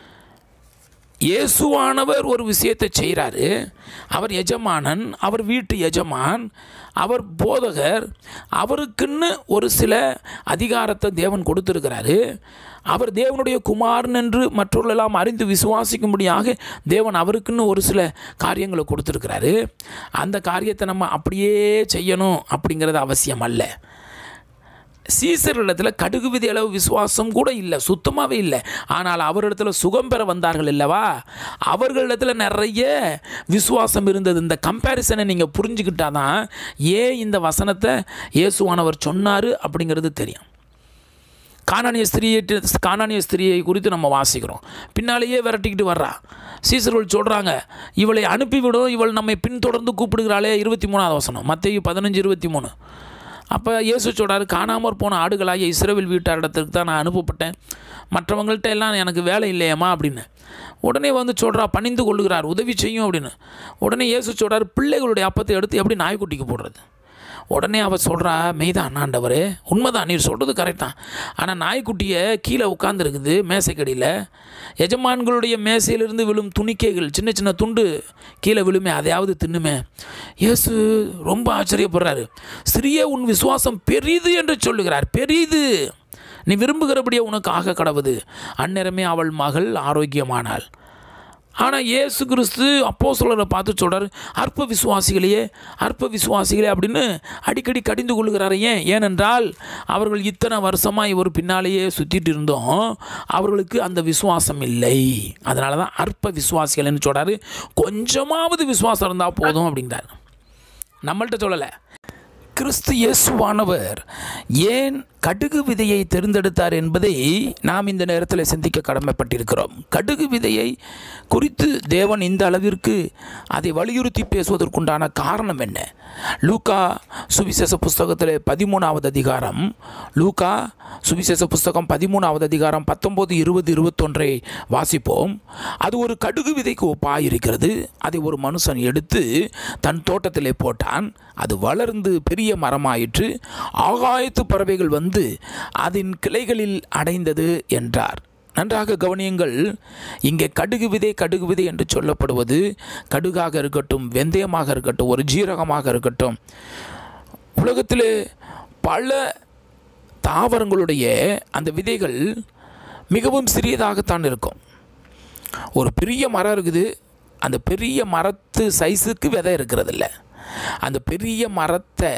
இயேசுவானவர் ஒரு விஷயத்தை செய்கிறாரு அவர் எஜமானன் அவர் வீட்டு எஜமான் அவர் போதகர் அவருக்குன்னு ஒரு சில அதிகாரத்தை தேவன் கொடுத்துருக்கிறாரு அவர் தேவனுடைய குமாரன் என்று மற்றவர்களெல்லாம் அறிந்து விசுவாசிக்கும்படியாக தேவன் அவருக்குன்னு ஒரு சில காரியங்களை கொடுத்துருக்கிறாரு அந்த காரியத்தை நம்ம அப்படியே செய்யணும் அப்படிங்கிறது அவசியம் அல்ல சீசரிடத்தில் கடுகு விதி அளவு விசுவாசம் கூட இல்லை சுத்தமாகவே இல்லை ஆனால் அவரிடத்துல சுகம் பெற வந்தார்கள் இல்லவா அவர்களிடத்தில் நிறைய விசுவாசம் இருந்தது இந்த கம்பேரிசனை நீங்கள் புரிஞ்சுக்கிட்டா தான் ஏன் இந்த வசனத்தை இயேசுவானவர் சொன்னார் அப்படிங்கிறது தெரியும் காணானிய ஸ்திரியை காணானிய ஸ்திரியை குறித்து நம்ம வாசிக்கிறோம் பின்னாலேயே விரட்டிக்கிட்டு வர்றா சீசர்கள் சொல்கிறாங்க இவளை அனுப்பிவிடும் இவள் நம்மை பின்தொடர்ந்து கூப்பிடுகிறாளே இருபத்தி மூணாவது வசனம் மத்திய பதினஞ்சு இருபத்தி மூணு அப்போ இயேசு சொல்றாரு காணாமற் போன ஆடுகளாகிய இஸ்ரவேல் வீட்டாரிடத்திற்கு தான் நான் அனுப்பப்பட்டேன் மற்றவங்கள்ட்ட எல்லாம் எனக்கு வேலை இல்லையேம்மா அப்படின்னு உடனே வந்து சொல்கிறா பணிந்து கொள்ளுகிறார் உதவி செய்யும் அப்படின்னு உடனே இயேசு சொல்றாரு பிள்ளைகளுடைய அப்பத்தை எடுத்து எப்படி நாய்க்குட்டிக்கு போடுறது உடனே அவ சொல்கிறா மெய்தான் ஆண்டவரே உண்மைதான் நீர் சொல்கிறது கரெக்ட் தான் ஆனால் நாய்க்குட்டியை கீழே உட்காந்துருக்குது மேசைக்கடியில் எஜமான்களுடைய மேசையிலிருந்து விழும் துணிக்கைகள் சின்ன சின்ன துண்டு கீழே விழுமே அதையாவது தின்னுமே இயேசு ரொம்ப ஆச்சரியப்படுறாரு சிறிய உன் விசுவாசம் பெரிது என்று சொல்லுகிறார் பெரிது நீ விரும்புகிறபடியே உனக்கு ஆக கடவுது அந்நேரமே அவள் மகள் ஆரோக்கியமானாள் ஆனால் இயேசு கிறிஸ்து அப்போ பார்த்து சொல்கிறார் அற்ப விசுவாசிகளையே அற்ப விசுவாசிகளே அப்படின்னு அடிக்கடி கடிந்து கொள்கிறாரு ஏன் ஏனென்றால் அவர்கள் இத்தனை வருஷமாக இவர் பின்னாலேயே சுற்றிட்டு இருந்தோம் அவர்களுக்கு அந்த விசுவாசம் இல்லை அதனால தான் அற்ப விசுவாசிகள்னு சொல்கிறாரு கொஞ்சமாவது விசுவாசம் இருந்தால் போதும் அப்படிங்கிறார் நம்மள்கிட்ட சொல்லலை கிறிஸ்து இயேசுவானவர் ஏன் கடுகு விதையை தேர்ந்தெடுத்தார் என்பதை நாம் இந்த நேரத்தில் சிந்திக்க கடமைப்பட்டிருக்கிறோம் கடுகு விதையை குறித்து தேவன் இந்த அளவிற்கு அதை வலியுறுத்தி பேசுவதற்குண்டான காரணம் என்ன லூக்கா சுவிசேஷ புஸ்தகத்தில் பதிமூணாவது அதிகாரம் லூக்கா சுவிசேஷ புஸ்தகம் பதிமூணாவது அதிகாரம் பத்தொம்போது இருபது இருபத்தொன்றை வாசிப்போம் அது ஒரு கடுகு விதைக்கு ஒப்பாக இருக்கிறது அதை ஒரு மனுஷன் எடுத்து தன் தோட்டத்திலே போட்டான் அது வளர்ந்து பெரிய மரமாயிற்று ஆகாயத்து பறவைகள் வந்து அதன் கிளைகளில் அடைந்தது என்றார் நன்றாக கவனியுங்கள் இங்கே கடுகு விதை கடுகு விதை என்று சொல்லப்படுவது கடுகாக இருக்கட்டும் வெந்தயமாக இருக்கட்டும் ஒரு ஜீரகமாக இருக்கட்டும் உலகத்தில் பல தாவரங்களுடைய அந்த விதைகள் மிகவும் சிறியதாகத்தான் இருக்கும் ஒரு பெரிய மரம் இருக்குது அந்த பெரிய மரத்து சைஸுக்கு விதை இருக்கிறதில்ல அந்த பெரிய மரத்தை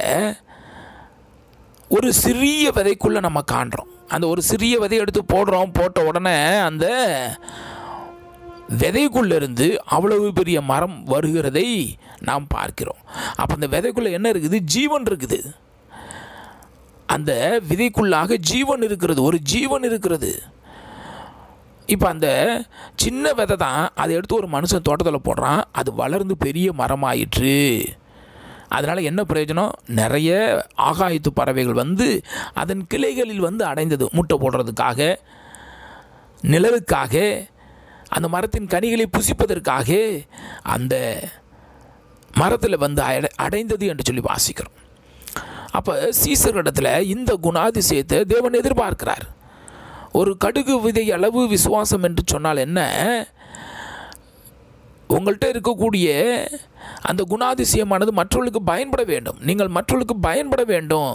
ஒரு சிறிய விதைக்குள்ளே நம்ம காண்றோம் அந்த ஒரு சிறிய விதையை எடுத்து போடுறோம் போட்ட உடனே அந்த விதைக்குள்ளேருந்து அவ்வளவு பெரிய மரம் வருகிறதை நாம் பார்க்கிறோம் அப்போ அந்த விதைக்குள்ளே என்ன இருக்குது ஜீவன் இருக்குது அந்த விதைக்குள்ளாக ஜீவன் இருக்கிறது ஒரு ஜீவன் இருக்கிறது இப்போ அந்த சின்ன விதை தான் அதை எடுத்து ஒரு மனுஷன் தோட்டத்தில் போடுறான் அது வளர்ந்து பெரிய மரமாயிற்று அதனால் என்ன பிரயோஜனம் நிறைய ஆகாயத்து பறவைகள் வந்து அதன் கிளைகளில் வந்து அடைந்தது முட்டை போடுறதுக்காக நிழலுக்காக அந்த மரத்தின் கனிகளை புசிப்பதற்காக அந்த மரத்தில் வந்து அடை அடைந்தது என்று சொல்லி வாசிக்கிறோம் அப்போ சீசரிடத்தில் இந்த குணாதிசயத்தை தேவன் எதிர்பார்க்கிறார் ஒரு கடுகு விதை அளவு விசுவாசம் என்று சொன்னால் என்ன உங்கள்கிட்ட இருக்கக்கூடிய அந்த குணாதிசயமானது மற்றவர்களுக்கு பயன்பட வேண்டும் நீங்கள் மற்றவர்களுக்கு பயன்பட வேண்டும்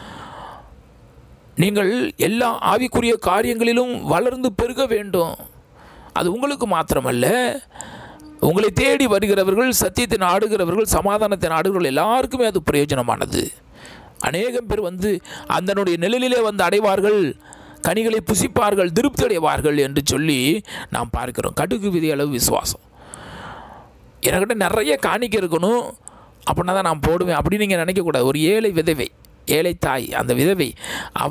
நீங்கள் எல்லா ஆவிக்குரிய காரியங்களிலும் வளர்ந்து பெருக வேண்டும் அது உங்களுக்கு மாத்திரமல்ல உங்களை தேடி வருகிறவர்கள் சத்தியத்தை நாடுகிறவர்கள் சமாதானத்தை நாடுகிறவர்கள் எல்லாருக்குமே அது பிரயோஜனமானது அநேகம் பேர் வந்து அதனுடைய நிழலிலே வந்து அடைவார்கள் கனிகளை புசிப்பார்கள் திருப்தி அடைவார்கள் என்று சொல்லி நாம் பார்க்கிறோம் கடுகு விதை அளவு விசுவாசம் என்கிட்ட நிறைய காணிக்க இருக்கணும் அப்படின்னா தான் நான் போடுவேன் அப்படின்னு நீங்கள் நினைக்கக்கூடாது ஒரு ஏழை விதவை ஏழை தாய் அந்த விதவை அவ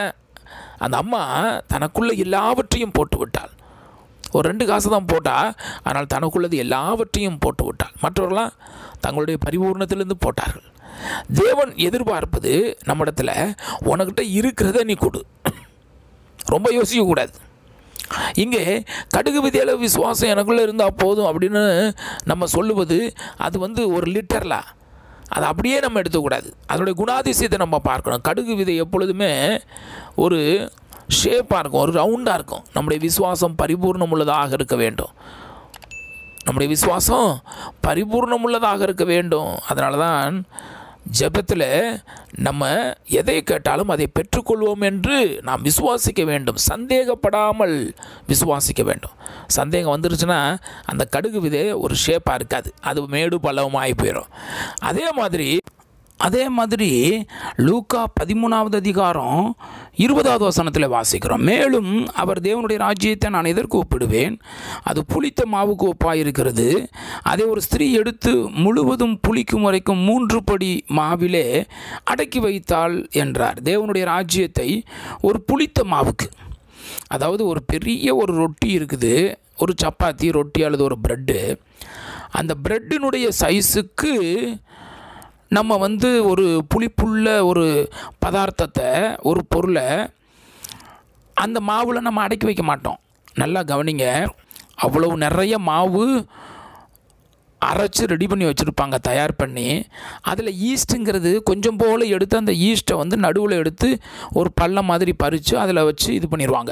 அந்த அம்மா தனக்குள்ள எல்லாவற்றையும் போட்டு விட்டாள் ஒரு ரெண்டு காசு தான் போட்டா ஆனால் தனக்குள்ளது எல்லாவற்றையும் போட்டு விட்டாள் மற்றவர்களாம் தங்களுடைய பரிபூர்ணத்திலிருந்து போட்டார்கள் தேவன் எதிர்பார்ப்பது நம்மிடத்துல உனக்கிட்ட இருக்கிறத நீ கொடு ரொம்ப யோசிக்கக்கூடாது இங்கே கடுகு விதியளவு விசுவாசம் எனக்குள்ளே இருந்தால் போதும் அப்படின்னு நம்ம சொல்லுவது அது வந்து ஒரு லிட்டரில் அதை அப்படியே நம்ம எடுத்துக்கூடாது அதனுடைய குணாதிசயத்தை நம்ம பார்க்கணும் கடுகு விதை எப்பொழுதுமே ஒரு ஷேப்பாக இருக்கும் ஒரு ரவுண்டாக இருக்கும் நம்முடைய விசுவாசம் பரிபூர்ணம் உள்ளதாக இருக்க வேண்டும் நம்முடைய விசுவாசம் பரிபூர்ணம் உள்ளதாக இருக்க வேண்டும் அதனால தான் ஜெபத்தில் நம்ம எதை கேட்டாலும் அதை பெற்றுக்கொள்வோம் என்று நாம் விசுவாசிக்க வேண்டும் சந்தேகப்படாமல் விசுவாசிக்க வேண்டும் சந்தேகம் வந்துருச்சுன்னா அந்த கடுகு விதை ஒரு ஷேப்பாக இருக்காது அது மேடு பள்ளவமாகி போயிடும் அதே மாதிரி அதே மாதிரி லூக்கா பதிமூணாவது அதிகாரம் இருபதாவது வசனத்தில் வாசிக்கிறோம் மேலும் அவர் தேவனுடைய ராஜ்யத்தை நான் எதற்கு ஒப்பிடுவேன் அது புளித்த மாவுக்கு ஒப்பாக இருக்கிறது அதை ஒரு ஸ்திரீ எடுத்து முழுவதும் புளிக்கும் வரைக்கும் மூன்று படி மாவிலே அடக்கி வைத்தாள் என்றார் தேவனுடைய ராஜ்யத்தை ஒரு புளித்த மாவுக்கு அதாவது ஒரு பெரிய ஒரு ரொட்டி இருக்குது ஒரு சப்பாத்தி ரொட்டி அல்லது ஒரு ப்ரெட்டு அந்த ப்ரெட்டினுடைய சைஸுக்கு நம்ம வந்து ஒரு புளிப்புள்ள ஒரு பதார்த்தத்தை ஒரு பொருளை அந்த மாவில் நம்ம அடக்கி வைக்க மாட்டோம் நல்லா கவனிங்க அவ்வளவு நிறைய மாவு அரைச்சி ரெடி பண்ணி வச்சுருப்பாங்க தயார் பண்ணி அதில் ஈஸ்ட்டுங்கிறது கொஞ்சம் போல் எடுத்து அந்த ஈஸ்ட்டை வந்து நடுவில் எடுத்து ஒரு பள்ளம் மாதிரி பறித்து அதில் வச்சு இது பண்ணிடுவாங்க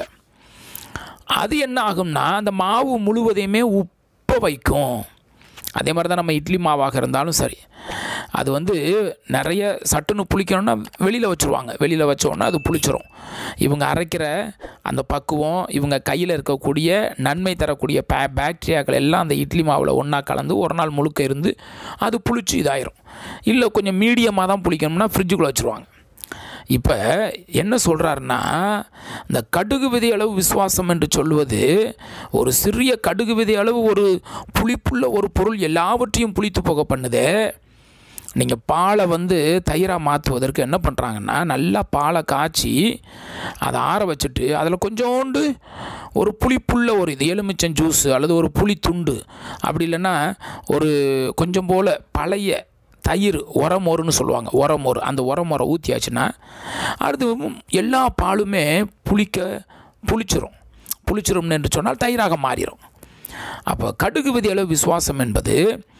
அது என்ன ஆகும்னா அந்த மாவு முழுவதையுமே உப்ப வைக்கும் அதே மாதிரி தான் நம்ம இட்லி மாவாக இருந்தாலும் சரி அது வந்து நிறைய சட்டுன்னு புளிக்கணும்னா வெளியில் வச்சுருவாங்க வெளியில் வச்சோன்னா அது புளிச்சிரும் இவங்க அரைக்கிற அந்த பக்குவம் இவங்க கையில் இருக்கக்கூடிய நன்மை தரக்கூடிய பே பாக்டீரியாக்கள் எல்லாம் அந்த இட்லி மாவில் ஒன்றா கலந்து ஒரு நாள் முழுக்க இருந்து அது புளிச்சு இதாயிரும் இல்லை கொஞ்சம் மீடியமாக தான் புளிக்கணும்னா ஃப்ரிட்ஜுக்குள்ளே வச்சுருவாங்க இப்போ என்ன சொல்கிறாருன்னா இந்த கடுகு விதை அளவு விசுவாசம் என்று சொல்லுவது ஒரு சிறிய கடுகு விதை அளவு ஒரு புளிப்புள்ள ஒரு பொருள் எல்லாவற்றையும் புளித்து போக பண்ணுது நீங்கள் பாலை வந்து தயிராக மாற்றுவதற்கு என்ன பண்ணுறாங்கன்னா நல்லா பாலை காய்ச்சி அதை ஆற வச்சுட்டு அதில் கொஞ்சோண்டு ஒரு புளிப்புள்ள ஒரு இது எலுமிச்சம் ஜூஸு அல்லது ஒரு புளி துண்டு அப்படி இல்லைன்னா ஒரு கொஞ்சம் போல் பழைய தயிர் உரமோருன்னு சொல்லுவாங்க உரமோர் அந்த உரமோரை ஊற்றியாச்சுன்னா அடுத்து எல்லா பாலுமே புளிக்க புளிச்சிரும் புளிச்சிரும் என்று சொன்னால் தயிராக மாறிடும் அப்போ கடுகு விதி அளவு விசுவாசம் என்பது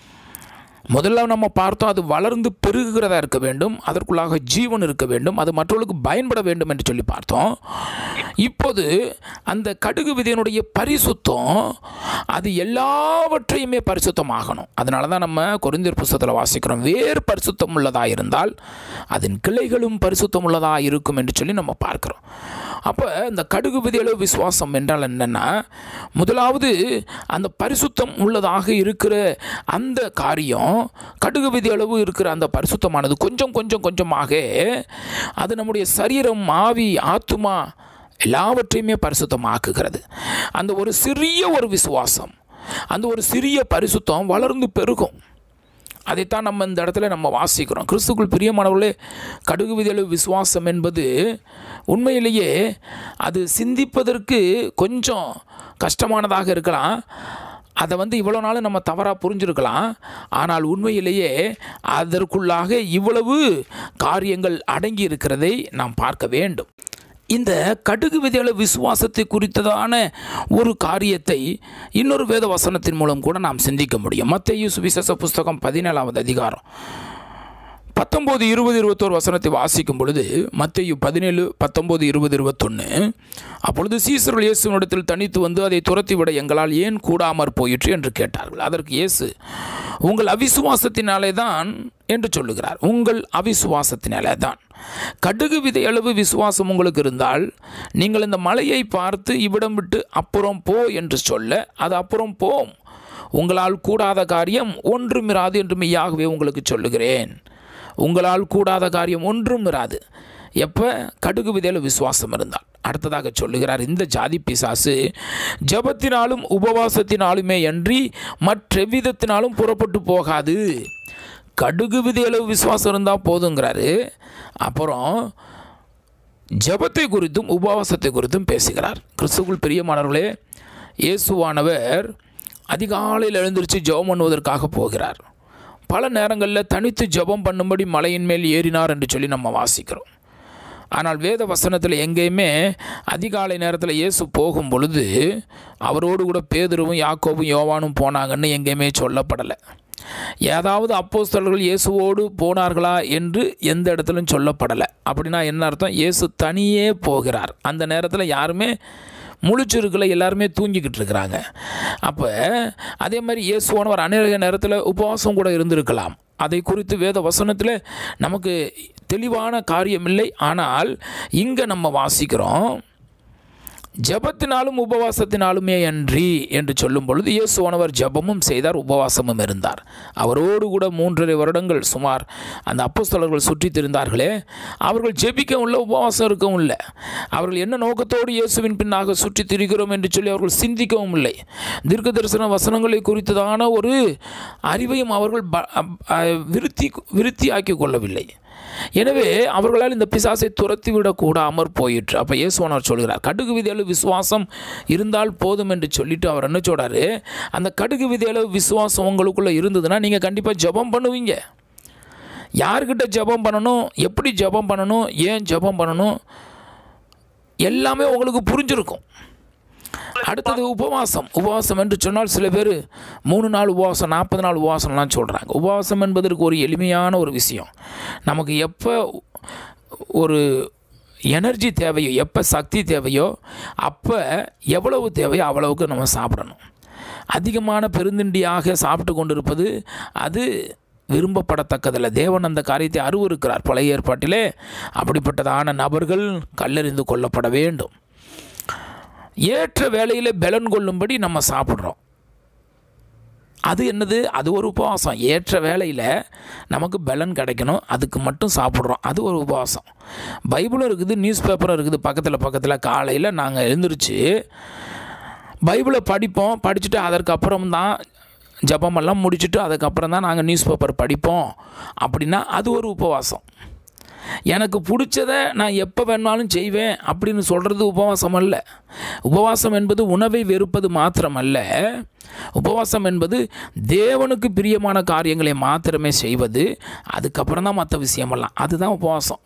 முதல்ல நம்ம பார்த்தோம் அது வளர்ந்து பெருகுகிறதா இருக்க வேண்டும் அதற்குள்ளாக ஜீவன் இருக்க வேண்டும் அது மற்றவர்களுக்கு பயன்பட வேண்டும் என்று சொல்லி பார்த்தோம் இப்போது அந்த கடுகு விதையினுடைய பரிசுத்தம் அது எல்லாவற்றையுமே பரிசுத்தமாகணும் அதனால தான் நம்ம கொரிந்தியர் புஸ்தகத்தில் வாசிக்கிறோம் வேறு பரிசுத்தம் உள்ளதாக இருந்தால் அதன் கிளைகளும் பரிசுத்தம் உள்ளதாக இருக்கும் என்று சொல்லி நம்ம பார்க்குறோம் அப்போ இந்த கடுகு விதையளவு விசுவாசம் என்றால் என்னென்னா முதலாவது அந்த பரிசுத்தம் உள்ளதாக இருக்கிற அந்த காரியம் கடுகு விதி அளவு இருக்கிற அந்த பரிசுத்தமானது கொஞ்சம் கொஞ்சம் கொஞ்சமாக அது நம்முடைய சரீரம் ஆவி ஆத்துமா எல்லாவற்றையுமே பரிசுத்தமாக்குகிறது அந்த ஒரு சிறிய ஒரு விசுவாசம் அந்த ஒரு சிறிய பரிசுத்தம் வளர்ந்து பெருகும் அதைத்தான் நம்ம இந்த இடத்துல நம்ம வாசிக்கிறோம் கிறிஸ்துக்குள் பிரியமானவர்களே கடுகு விதளவு விசுவாசம் என்பது உண்மையிலேயே அது சிந்திப்பதற்கு கொஞ்சம் கஷ்டமானதாக இருக்கலாம் அதை வந்து இவ்வளோ நாள் நம்ம தவறாக புரிஞ்சிருக்கலாம் ஆனால் உண்மையிலேயே அதற்குள்ளாக இவ்வளவு காரியங்கள் அடங்கி இருக்கிறதை நாம் பார்க்க வேண்டும் இந்த கடுகு விதைகள விசுவாசத்தை குறித்ததான ஒரு காரியத்தை இன்னொரு வேத வசனத்தின் மூலம் கூட நாம் சிந்திக்க முடியும் மத்திய சுவிசேஷ புஸ்தகம் பதினேழாவது அதிகாரம் பத்தொம்போது இருபது இருபத்தோரு வசனத்தை வாசிக்கும் பொழுது மத்திய பதினேழு பத்தொம்போது இருபது இருபத்தொன்று அப்பொழுது சீசர்கள் இயேசுவினிடத்தில் தனித்து வந்து அதை துரத்தி விட எங்களால் ஏன் கூடாமற் போயிற்று என்று கேட்டார்கள் அதற்கு இயேசு உங்கள் அவிசுவாசத்தினாலே தான் என்று சொல்லுகிறார் உங்கள் அவிசுவாசத்தினாலே தான் கடுகு விதை அளவு விசுவாசம் உங்களுக்கு இருந்தால் நீங்கள் இந்த மலையை பார்த்து இவ்விடம் விட்டு அப்புறம் போ என்று சொல்ல அது அப்புறம் போம் உங்களால் கூடாத காரியம் ஒன்றுமிராது என்று மெய்யாகவே உங்களுக்கு சொல்லுகிறேன் உங்களால் கூடாத காரியம் ஒன்றும் இராது எப்போ கடுகு விதையில் விசுவாசம் இருந்தால் அடுத்ததாக சொல்லுகிறார் இந்த ஜாதி பிசாசு ஜபத்தினாலும் உபவாசத்தினாலுமே அன்றி மற்றெவ்விதத்தினாலும் புறப்பட்டு போகாது கடுகு விதையளவு விசுவாசம் இருந்தால் போதுங்கிறாரு அப்புறம் ஜபத்தை குறித்தும் உபவாசத்தை குறித்தும் பேசுகிறார் கிறிஸ்துக்குள் பிரியமானவர்களே இயேசுவானவர் அதிகாலையில் எழுந்திருச்சு ஜெபம் பண்ணுவதற்காக போகிறார் பல நேரங்களில் தனித்து ஜெபம் பண்ணும்படி மலையின் மேல் ஏறினார் என்று சொல்லி நம்ம வாசிக்கிறோம் ஆனால் வேத வசனத்தில் எங்கேயுமே அதிகாலை நேரத்தில் இயேசு போகும் பொழுது அவரோடு கூட பேதுருவும் யாக்கோவும் யோவானும் போனாங்கன்னு எங்கேயுமே சொல்லப்படலை ஏதாவது அப்போஸ்தலர்கள் இயேசுவோடு போனார்களா என்று எந்த இடத்துலையும் சொல்லப்படலை அப்படின்னா என்ன அர்த்தம் இயேசு தனியே போகிறார் அந்த நேரத்தில் யாருமே முழிச்சிருக்கல எல்லாருமே தூங்கிக்கிட்டு இருக்கிறாங்க அப்போ அதே மாதிரி இயேசுவானவர் அநேக நேரத்தில் உபவாசம் கூட இருந்திருக்கலாம் அதை குறித்து வேத வசனத்தில் நமக்கு தெளிவான காரியம் இல்லை ஆனால் இங்கே நம்ம வாசிக்கிறோம் ஜபத்தினாலும் உபவாசத்தினாலுமே அன்றி என்று சொல்லும் பொழுது இயேசுவானவர் ஜபமும் செய்தார் உபவாசமும் இருந்தார் அவரோடு கூட மூன்றரை வருடங்கள் சுமார் அந்த அப்போஸ்தலர்கள் சுற்றி திரிந்தார்களே அவர்கள் ஜெபிக்கவும் இல்லை உபவாசம் இருக்கவும் இல்லை அவர்கள் என்ன நோக்கத்தோடு இயேசுவின் பின்னாக சுற்றி திரிகிறோம் என்று சொல்லி அவர்கள் சிந்திக்கவும் இல்லை தீர்க்க தரிசன வசனங்களை குறித்ததான ஒரு அறிவையும் அவர்கள் ப விருத்தி விருத்தியாக்கி கொள்ளவில்லை எனவே அவர்களால் இந்த பிசாசை துரத்தி விடக்கூடாமற் போயிற்று அப்போ இயேசுவானவர் சொல்கிறார் கடுகு விதையளவு விசுவாசம் இருந்தால் போதும் என்று சொல்லிட்டு அவர் என்ன சொல்கிறாரு அந்த கடுகு விதையளவு விசுவாசம் உங்களுக்குள்ளே இருந்ததுன்னா நீங்கள் கண்டிப்பாக ஜெபம் பண்ணுவீங்க யார்கிட்ட ஜெபம் பண்ணணும் எப்படி ஜெபம் பண்ணணும் ஏன் ஜெபம் பண்ணணும் எல்லாமே உங்களுக்கு புரிஞ்சிருக்கும் அடுத்தது உபவாசம் உபவாசம் என்று சொன்னால் சில பேர் மூணு நாள் உபவாசம் நாற்பது நாள் உபவாசம்லாம் சொல்கிறாங்க உபவாசம் என்பதற்கு ஒரு எளிமையான ஒரு விஷயம் நமக்கு எப்போ ஒரு எனர்ஜி தேவையோ எப்போ சக்தி தேவையோ அப்போ எவ்வளவு தேவையோ அவ்வளவுக்கு நம்ம சாப்பிடணும் அதிகமான பெருந்திண்டியாக சாப்பிட்டு கொண்டு இருப்பது அது விரும்பப்படத்தக்கதில்லை தேவன் அந்த காரியத்தை அருவருக்கிறார் பழைய ஏற்பாட்டிலே அப்படிப்பட்டதான நபர்கள் கல்லெறிந்து கொள்ளப்பட வேண்டும் ஏற்ற வேளையில் பலன் கொள்ளும்படி நம்ம சாப்பிட்றோம் அது என்னது அது ஒரு உபவாசம் ஏற்ற வேளையில் நமக்கு பலன் கிடைக்கணும் அதுக்கு மட்டும் சாப்பிட்றோம் அது ஒரு உபவாசம் பைபிளும் இருக்குது நியூஸ் பேப்பரும் இருக்குது பக்கத்தில் பக்கத்தில் காலையில் நாங்கள் எழுந்திரிச்சு பைபிளை படிப்போம் படிச்சுட்டு அதற்கப்புறம் தான் ஜபமெல்லாம் முடிச்சுட்டு அதுக்கப்புறம் தான் நாங்கள் நியூஸ் பேப்பர் படிப்போம் அப்படின்னா அது ஒரு உபவாசம் எனக்கு பிடிச்சதை நான் எப்போ வேணாலும் செய்வேன் அப்படின்னு சொல்கிறது உபவாசம் அல்ல உபவாசம் என்பது உணவை வெறுப்பது மாத்திரமல்ல உபவாசம் என்பது தேவனுக்கு பிரியமான காரியங்களை மாத்திரமே செய்வது அதுக்கப்புறம் தான் மற்ற விஷயமெல்லாம் அதுதான் உபவாசம்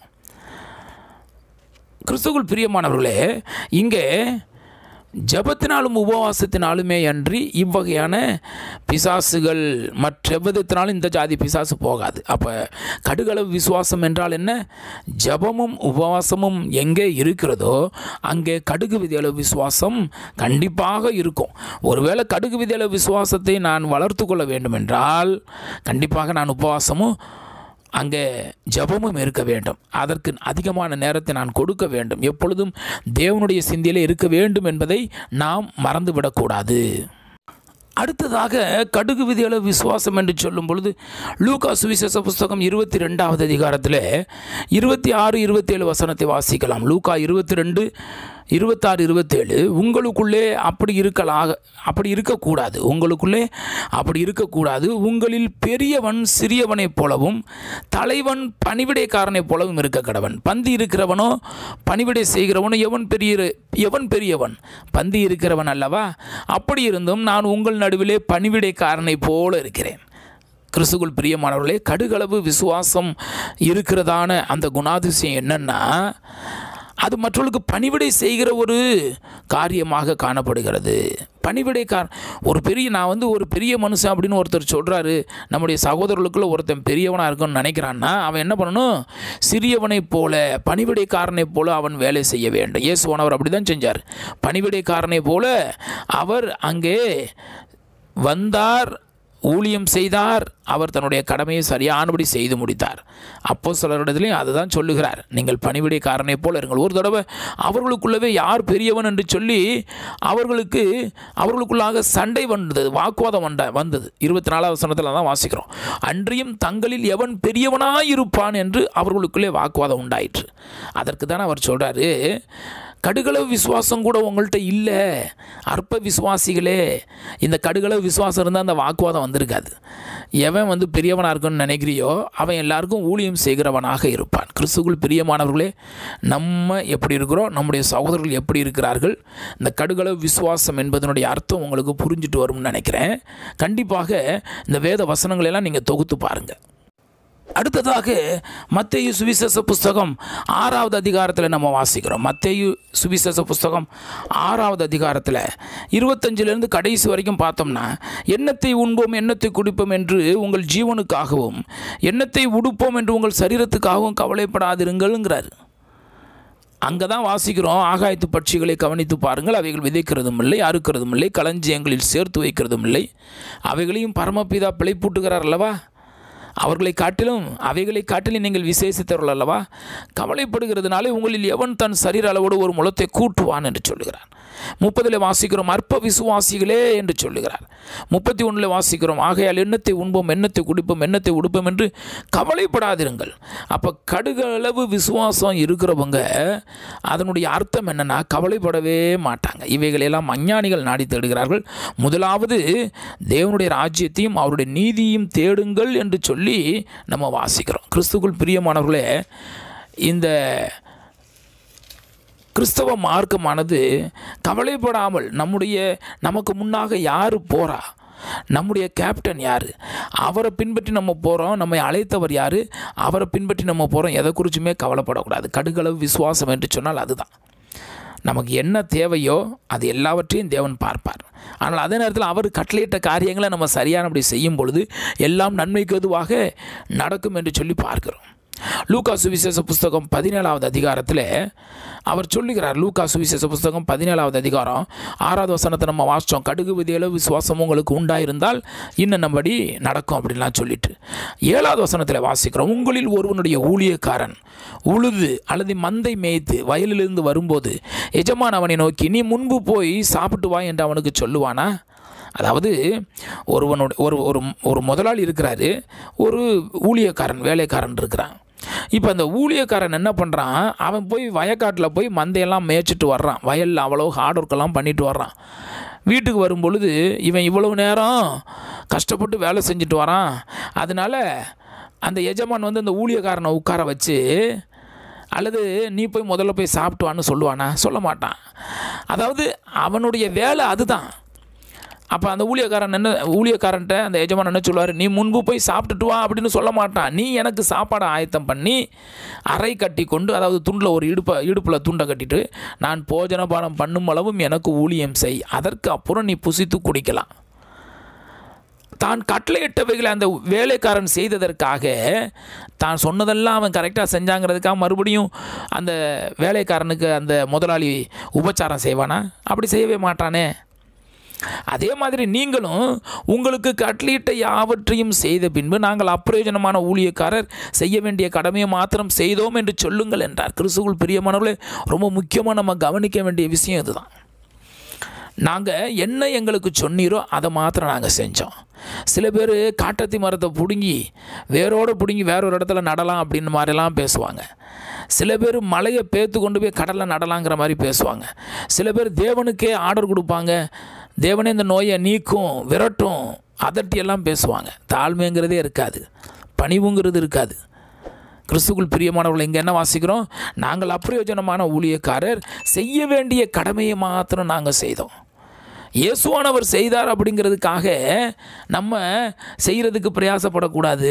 கிறிஸ்துக்குள் பிரியமானவர்களே இங்கே ஜபத்தினாலும் உபவாசத்தினாலுமே அன்றி இவ்வகையான பிசாசுகள் மற்றெவ்வதத்தினாலும் இந்த ஜாதி பிசாசு போகாது அப்போ கடுகளவு விசுவாசம் என்றால் என்ன ஜபமும் உபவாசமும் எங்கே இருக்கிறதோ அங்கே கடுகு விதியளவு விசுவாசம் கண்டிப்பாக இருக்கும் ஒருவேளை கடுகு விதியளவு விசுவாசத்தை நான் வளர்த்து கொள்ள வேண்டும் என்றால் கண்டிப்பாக நான் உபவாசமும் அங்கே ஜபமும் இருக்க வேண்டும் அதற்கு அதிகமான நேரத்தை நான் கொடுக்க வேண்டும் எப்பொழுதும் தேவனுடைய சிந்தையிலே இருக்க வேண்டும் என்பதை நாம் மறந்துவிடக்கூடாது அடுத்ததாக கடுகு விதியளவு விசுவாசம் என்று சொல்லும் பொழுது லூகா சுவிசேஷ புஸ்தகம் இருபத்தி ரெண்டாவது அதிகாரத்தில் இருபத்தி ஆறு இருபத்தேழு வசனத்தை வாசிக்கலாம் லூகா இருபத்தி ரெண்டு இருபத்தாறு இருபத்தேழு உங்களுக்குள்ளே அப்படி இருக்கலாக அப்படி இருக்கக்கூடாது உங்களுக்குள்ளே அப்படி இருக்கக்கூடாது உங்களில் பெரியவன் சிறியவனைப் போலவும் தலைவன் பணிவிடைக்காரனைப் போலவும் இருக்க கடவன் பந்தி இருக்கிறவனோ பணிவிடை செய்கிறவனோ எவன் பெரிய எவன் பெரியவன் பந்தி இருக்கிறவன் அல்லவா அப்படி இருந்தும் நான் உங்கள் நடுவிலே பணிவிடைக்காரனைப் போல இருக்கிறேன் கிறிஸ்துக்குள் பிரியமானவர்களே கடுகளவு விசுவாசம் இருக்கிறதான அந்த குணாதிசயம் என்னன்னா அது மற்றவர்களுக்கு பணிவிடை செய்கிற ஒரு காரியமாக காணப்படுகிறது பணிவிடை கார் ஒரு பெரிய நான் வந்து ஒரு பெரிய மனுஷன் அப்படின்னு ஒருத்தர் சொல்கிறாரு நம்முடைய சகோதரர்களுக்குள்ள ஒருத்தன் பெரியவனாக இருக்குன்னு நினைக்கிறான்னா அவன் என்ன பண்ணணும் சிறியவனைப் போல பணிவிடைக்காரனைப் போல அவன் வேலை செய்ய வேண்டும் இயேசுவானவர் அப்படி தான் செஞ்சார் பணிவிடைக்காரனைப் போல அவர் அங்கே வந்தார் ஊழியம் செய்தார் அவர் தன்னுடைய கடமையை சரியானபடி செய்து முடித்தார் அப்போ சிலரிடத்துலையும் அதுதான் சொல்லுகிறார் நீங்கள் பணிவிடைக்காரனைப் போல இருங்கள் ஒரு தடவை அவர்களுக்குள்ளவே யார் பெரியவன் என்று சொல்லி அவர்களுக்கு அவர்களுக்குள்ளாக சண்டை வந்தது வாக்குவாதம் வந்த வந்தது இருபத்தி நாலாவது வசனத்தில் தான் வாசிக்கிறோம் அன்றியும் தங்களில் எவன் பெரியவனாய் இருப்பான் என்று அவர்களுக்குள்ளே வாக்குவாதம் உண்டாயிற்று அதற்கு தான் அவர் சொல்கிறாரு கடுகளவு விசுவாசம் கூட உங்கள்கிட்ட இல்லை அற்ப விசுவாசிகளே இந்த கடுகளவு விசுவாசம் இருந்தால் அந்த வாக்குவாதம் வந்திருக்காது எவன் வந்து பெரியவனாக இருக்குன்னு நினைக்கிறியோ அவன் எல்லாருக்கும் ஊழியம் செய்கிறவனாக இருப்பான் கிறிஸ்துக்குள் பிரியமானவர்களே நம்ம எப்படி இருக்கிறோம் நம்முடைய சகோதரர்கள் எப்படி இருக்கிறார்கள் இந்த கடுகளவு விசுவாசம் என்பதனுடைய அர்த்தம் உங்களுக்கு புரிஞ்சுட்டு வரும்னு நினைக்கிறேன் கண்டிப்பாக இந்த வேத வசனங்களெல்லாம் நீங்கள் தொகுத்து பாருங்கள் அடுத்ததாக மத்தேயு சுவிசேஷ புஸ்தகம் ஆறாவது அதிகாரத்தில் நம்ம வாசிக்கிறோம் மத்தேயு சுவிசேஷ புஸ்தகம் ஆறாவது அதிகாரத்தில் இருபத்தஞ்சிலிருந்து கடைசி வரைக்கும் பார்த்தோம்னா எண்ணத்தை உண்போம் எண்ணத்தை குடிப்போம் என்று உங்கள் ஜீவனுக்காகவும் எண்ணத்தை உடுப்போம் என்று உங்கள் சரீரத்துக்காகவும் கவலைப்படாதிருங்கள்ங்கிறார் அங்கே தான் வாசிக்கிறோம் ஆகாயத்து பட்சிகளை கவனித்து பாருங்கள் அவைகள் விதைக்கிறதும் இல்லை அறுக்கிறதும் இல்லை களஞ்சியங்களில் சேர்த்து வைக்கிறதும் இல்லை அவைகளையும் பரமபிதா பிழைப்பூட்டுகிறார் அல்லவா அவர்களை காட்டிலும் அவைகளை காட்டிலும் நீங்கள் விசேஷித்தவர்கள் அல்லவா கவலைப்படுகிறதுனாலே உங்களில் எவன் தன் சரீர அளவோடு ஒரு முளத்தை கூட்டுவான் என்று சொல்லுகிறார் முப்பதில் வாசிக்கிறோம் அற்ப விசுவாசிகளே என்று சொல்லுகிறார் முப்பத்தி ஒன்றில் வாசிக்கிறோம் ஆகையால் எண்ணத்தை உண்போம் எண்ணத்தை குடிப்போம் எண்ணத்தை உடுப்போம் என்று கவலைப்படாதிருங்கள் அப்போ கடுகளவு விசுவாசம் இருக்கிறவங்க அதனுடைய அர்த்தம் என்னென்னா கவலைப்படவே மாட்டாங்க இவைகளெல்லாம் அஞ்ஞானிகள் நாடி தேடுகிறார்கள் முதலாவது தேவனுடைய ராஜ்யத்தையும் அவருடைய நீதியும் தேடுங்கள் என்று சொல்லி நம்ம வாசிக்கிறோம் கிறிஸ்துக்குள் பிரியமானவர்களே இந்த கிறிஸ்தவ மார்க்கமானது கவலைப்படாமல் நம்முடைய நமக்கு முன்னாக யார் போகிறா நம்முடைய கேப்டன் யார் அவரை பின்பற்றி நம்ம போகிறோம் நம்மை அழைத்தவர் யார் அவரை பின்பற்றி நம்ம போகிறோம் எதை குறிச்சுமே கவலைப்படக்கூடாது கடுகளவு விசுவாசம் என்று சொன்னால் அதுதான் நமக்கு என்ன தேவையோ அது எல்லாவற்றையும் தேவன் பார்ப்பார் ஆனால் அதே நேரத்தில் அவர் கட்டளையிட்ட காரியங்களை நம்ம சரியானபடி செய்யும் பொழுது எல்லாம் நன்மைக்கு எதுவாக நடக்கும் என்று சொல்லி பார்க்கிறோம் லூக்கா சுவிசேஷ புஸ்தகம் பதினேழாவது அதிகாரத்தில் அவர் சொல்லுகிறார் லூக்கா சுவிசேஷ புஸ்தகம் பதினேழாவது அதிகாரம் ஆறாவது வசனத்தை நம்ம வாசித்தோம் கடுகு விதியளவு விசுவாசம் உங்களுக்கு உண்டாயிருந்தால் இன்னும் நம்மடி நடக்கும் அப்படின்லாம் சொல்லிட்டு ஏழாவது வசனத்தில் வாசிக்கிறோம் உங்களில் ஒருவனுடைய ஊழியக்காரன் உழுது அல்லது மந்தை மேய்த்து வயலிலிருந்து வரும்போது எஜமான் அவனை நோக்கி நீ முன்பு போய் சாப்பிட்டு வா என்று அவனுக்கு சொல்லுவானா அதாவது ஒருவனோட ஒரு ஒரு ஒரு முதலாளி இருக்கிறாரு ஒரு ஊழியக்காரன் வேலைக்காரன் இருக்கிறான் இப்போ அந்த ஊழியக்காரன் என்ன பண்ணுறான் அவன் போய் வயக்காட்டில் போய் மந்தையெல்லாம் மேய்ச்சிட்டு வர்றான் வயலில் அவ்வளோ ஹார்ட் ஒர்க்கெல்லாம் பண்ணிட்டு வர்றான் வீட்டுக்கு வரும் பொழுது இவன் இவ்வளவு நேரம் கஷ்டப்பட்டு வேலை செஞ்சுட்டு வரான் அதனால அந்த எஜமான் வந்து அந்த ஊழியக்காரனை உட்கார வச்சு அல்லது நீ போய் முதல்ல போய் சாப்பிட்டு வான்னு சொல்லுவானா சொல்ல மாட்டான் அதாவது அவனுடைய வேலை அதுதான் அப்போ அந்த ஊழியக்காரன் என்ன ஊழியக்காரன்ட்ட அந்த எஜமான் என்ன சொல்லுவார் நீ முன்பு போய் சாப்பிட்டுட்டு வா அப்படின்னு சொல்ல மாட்டான் நீ எனக்கு சாப்பாடை ஆயத்தம் பண்ணி அறை கட்டி கொண்டு அதாவது துண்டில் ஒரு இடுப்பை இடுப்பில் துண்டை கட்டிட்டு நான் போஜனபானம் பண்ணும் அளவும் எனக்கு ஊழியம் செய் அதற்கு அப்புறம் நீ புசித்து குடிக்கலாம் தான் கட்டளையிட்டவைகளை அந்த வேலைக்காரன் செய்ததற்காக தான் சொன்னதெல்லாம் அவன் கரெக்டாக செஞ்சாங்கிறதுக்காக மறுபடியும் அந்த வேலைக்காரனுக்கு அந்த முதலாளி உபச்சாரம் செய்வானா அப்படி செய்யவே மாட்டானே அதே மாதிரி நீங்களும் உங்களுக்கு கட்டளையிட்ட யாவற்றையும் செய்த பின்பு நாங்கள் அப்பிரயோஜனமான ஊழியக்காரர் செய்ய வேண்டிய கடமையை மாத்திரம் செய்தோம் என்று சொல்லுங்கள் என்றார் கிறிஸ்துக்குள் பிரியமானவர்களே ரொம்ப முக்கியமாக நம்ம கவனிக்க வேண்டிய விஷயம் இதுதான் நாங்கள் என்ன எங்களுக்கு சொன்னீரோ அதை மாத்திரம் நாங்கள் செஞ்சோம் சில பேர் காட்டத்தி மரத்தை பிடுங்கி வேரோடு பிடுங்கி வேற ஒரு இடத்துல நடலாம் அப்படின்னு மாதிரிலாம் பேசுவாங்க சில பேர் மலையை பேத்து கொண்டு போய் கடலில் நடலாங்கிற மாதிரி பேசுவாங்க சில பேர் தேவனுக்கே ஆர்டர் கொடுப்பாங்க தேவனே இந்த நோயை நீக்கும் விரட்டும் அதட்டியெல்லாம் பேசுவாங்க தாழ்மைங்கிறதே இருக்காது பணிவுங்கிறது இருக்காது கிறிஸ்துக்குள் பிரியமானவர்கள் இங்கே என்ன வாசிக்கிறோம் நாங்கள் அப்பிரயோஜனமான ஊழியக்காரர் செய்ய வேண்டிய கடமையை மாத்திரம் நாங்கள் செய்தோம் இயேசுவானவர் செய்தார் அப்படிங்கிறதுக்காக நம்ம செய்கிறதுக்கு பிரயாசப்படக்கூடாது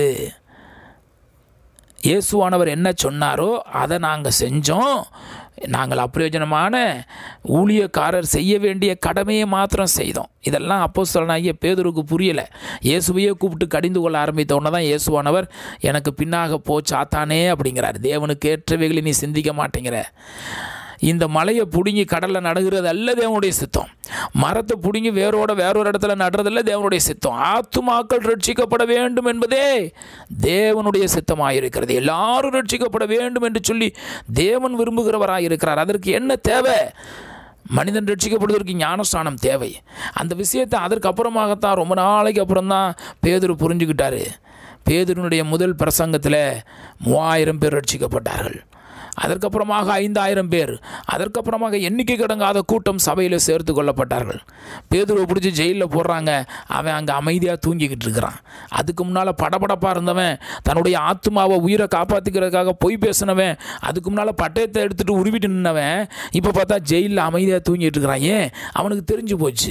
இயேசுவானவர் என்ன சொன்னாரோ அதை நாங்கள் செஞ்சோம் நாங்கள் அப்பிரயோஜனமான ஊழியக்காரர் செய்ய வேண்டிய கடமையை மாத்திரம் செய்தோம் இதெல்லாம் அப்போ சொல்லனாகிய பேதருக்கு புரியலை இயேசுவையே கூப்பிட்டு கடிந்து கொள்ள ஆரம்பித்த உடனே தான் இயேசுவானவர் எனக்கு பின்னாக போ சாத்தானே அப்படிங்கிறார் தேவனுக்கு ஏற்றவைகளை நீ சிந்திக்க மாட்டேங்கிற இந்த மலையை பிடுங்கி கடலில் நடுகிறது அல்ல தேவனுடைய சித்தம் மரத்தை பிடுங்கி வேரோட வேறொரு இடத்துல நடுறதல்ல தேவனுடைய சித்தம் ஆத்துமாக்கள் ரட்சிக்கப்பட வேண்டும் என்பதே தேவனுடைய சித்தமாக இருக்கிறது எல்லாரும் ரட்சிக்கப்பட வேண்டும் என்று சொல்லி தேவன் விரும்புகிறவராக இருக்கிறார் அதற்கு என்ன தேவை மனிதன் ரட்சிக்கப்படுவதற்கு ஞானஸ்தானம் தேவை அந்த விஷயத்தை அதற்கு அப்புறமாகத்தான் ரொம்ப நாளைக்கு அப்புறம் தான் பேதுரு புரிஞ்சுக்கிட்டாரு பேதுருனுடைய முதல் பிரசங்கத்தில் மூவாயிரம் பேர் ரட்சிக்கப்பட்டார்கள் அதற்கப்புறமாக ஐந்தாயிரம் பேர் அதற்கப்புறமாக எண்ணிக்கை கடங்காத கூட்டம் சபையில் சேர்த்து கொள்ளப்பட்டார்கள் பேதுருவை பிடிச்சி ஜெயிலில் போடுறாங்க அவன் அங்கே அமைதியாக தூங்கிக்கிட்டு இருக்கிறான் அதுக்கு முன்னால் படபடப்பாக இருந்தவன் தன்னுடைய ஆத்மாவை உயிரை காப்பாற்றிக்கிறதுக்காக பொய் பேசினவன் அதுக்கு முன்னால் பட்டயத்தை எடுத்துகிட்டு உருவிட்டு நின்னவன் இப்போ பார்த்தா ஜெயிலில் அமைதியாக தூங்கிட்டு இருக்கிறான் ஏன் அவனுக்கு தெரிஞ்சு போச்சு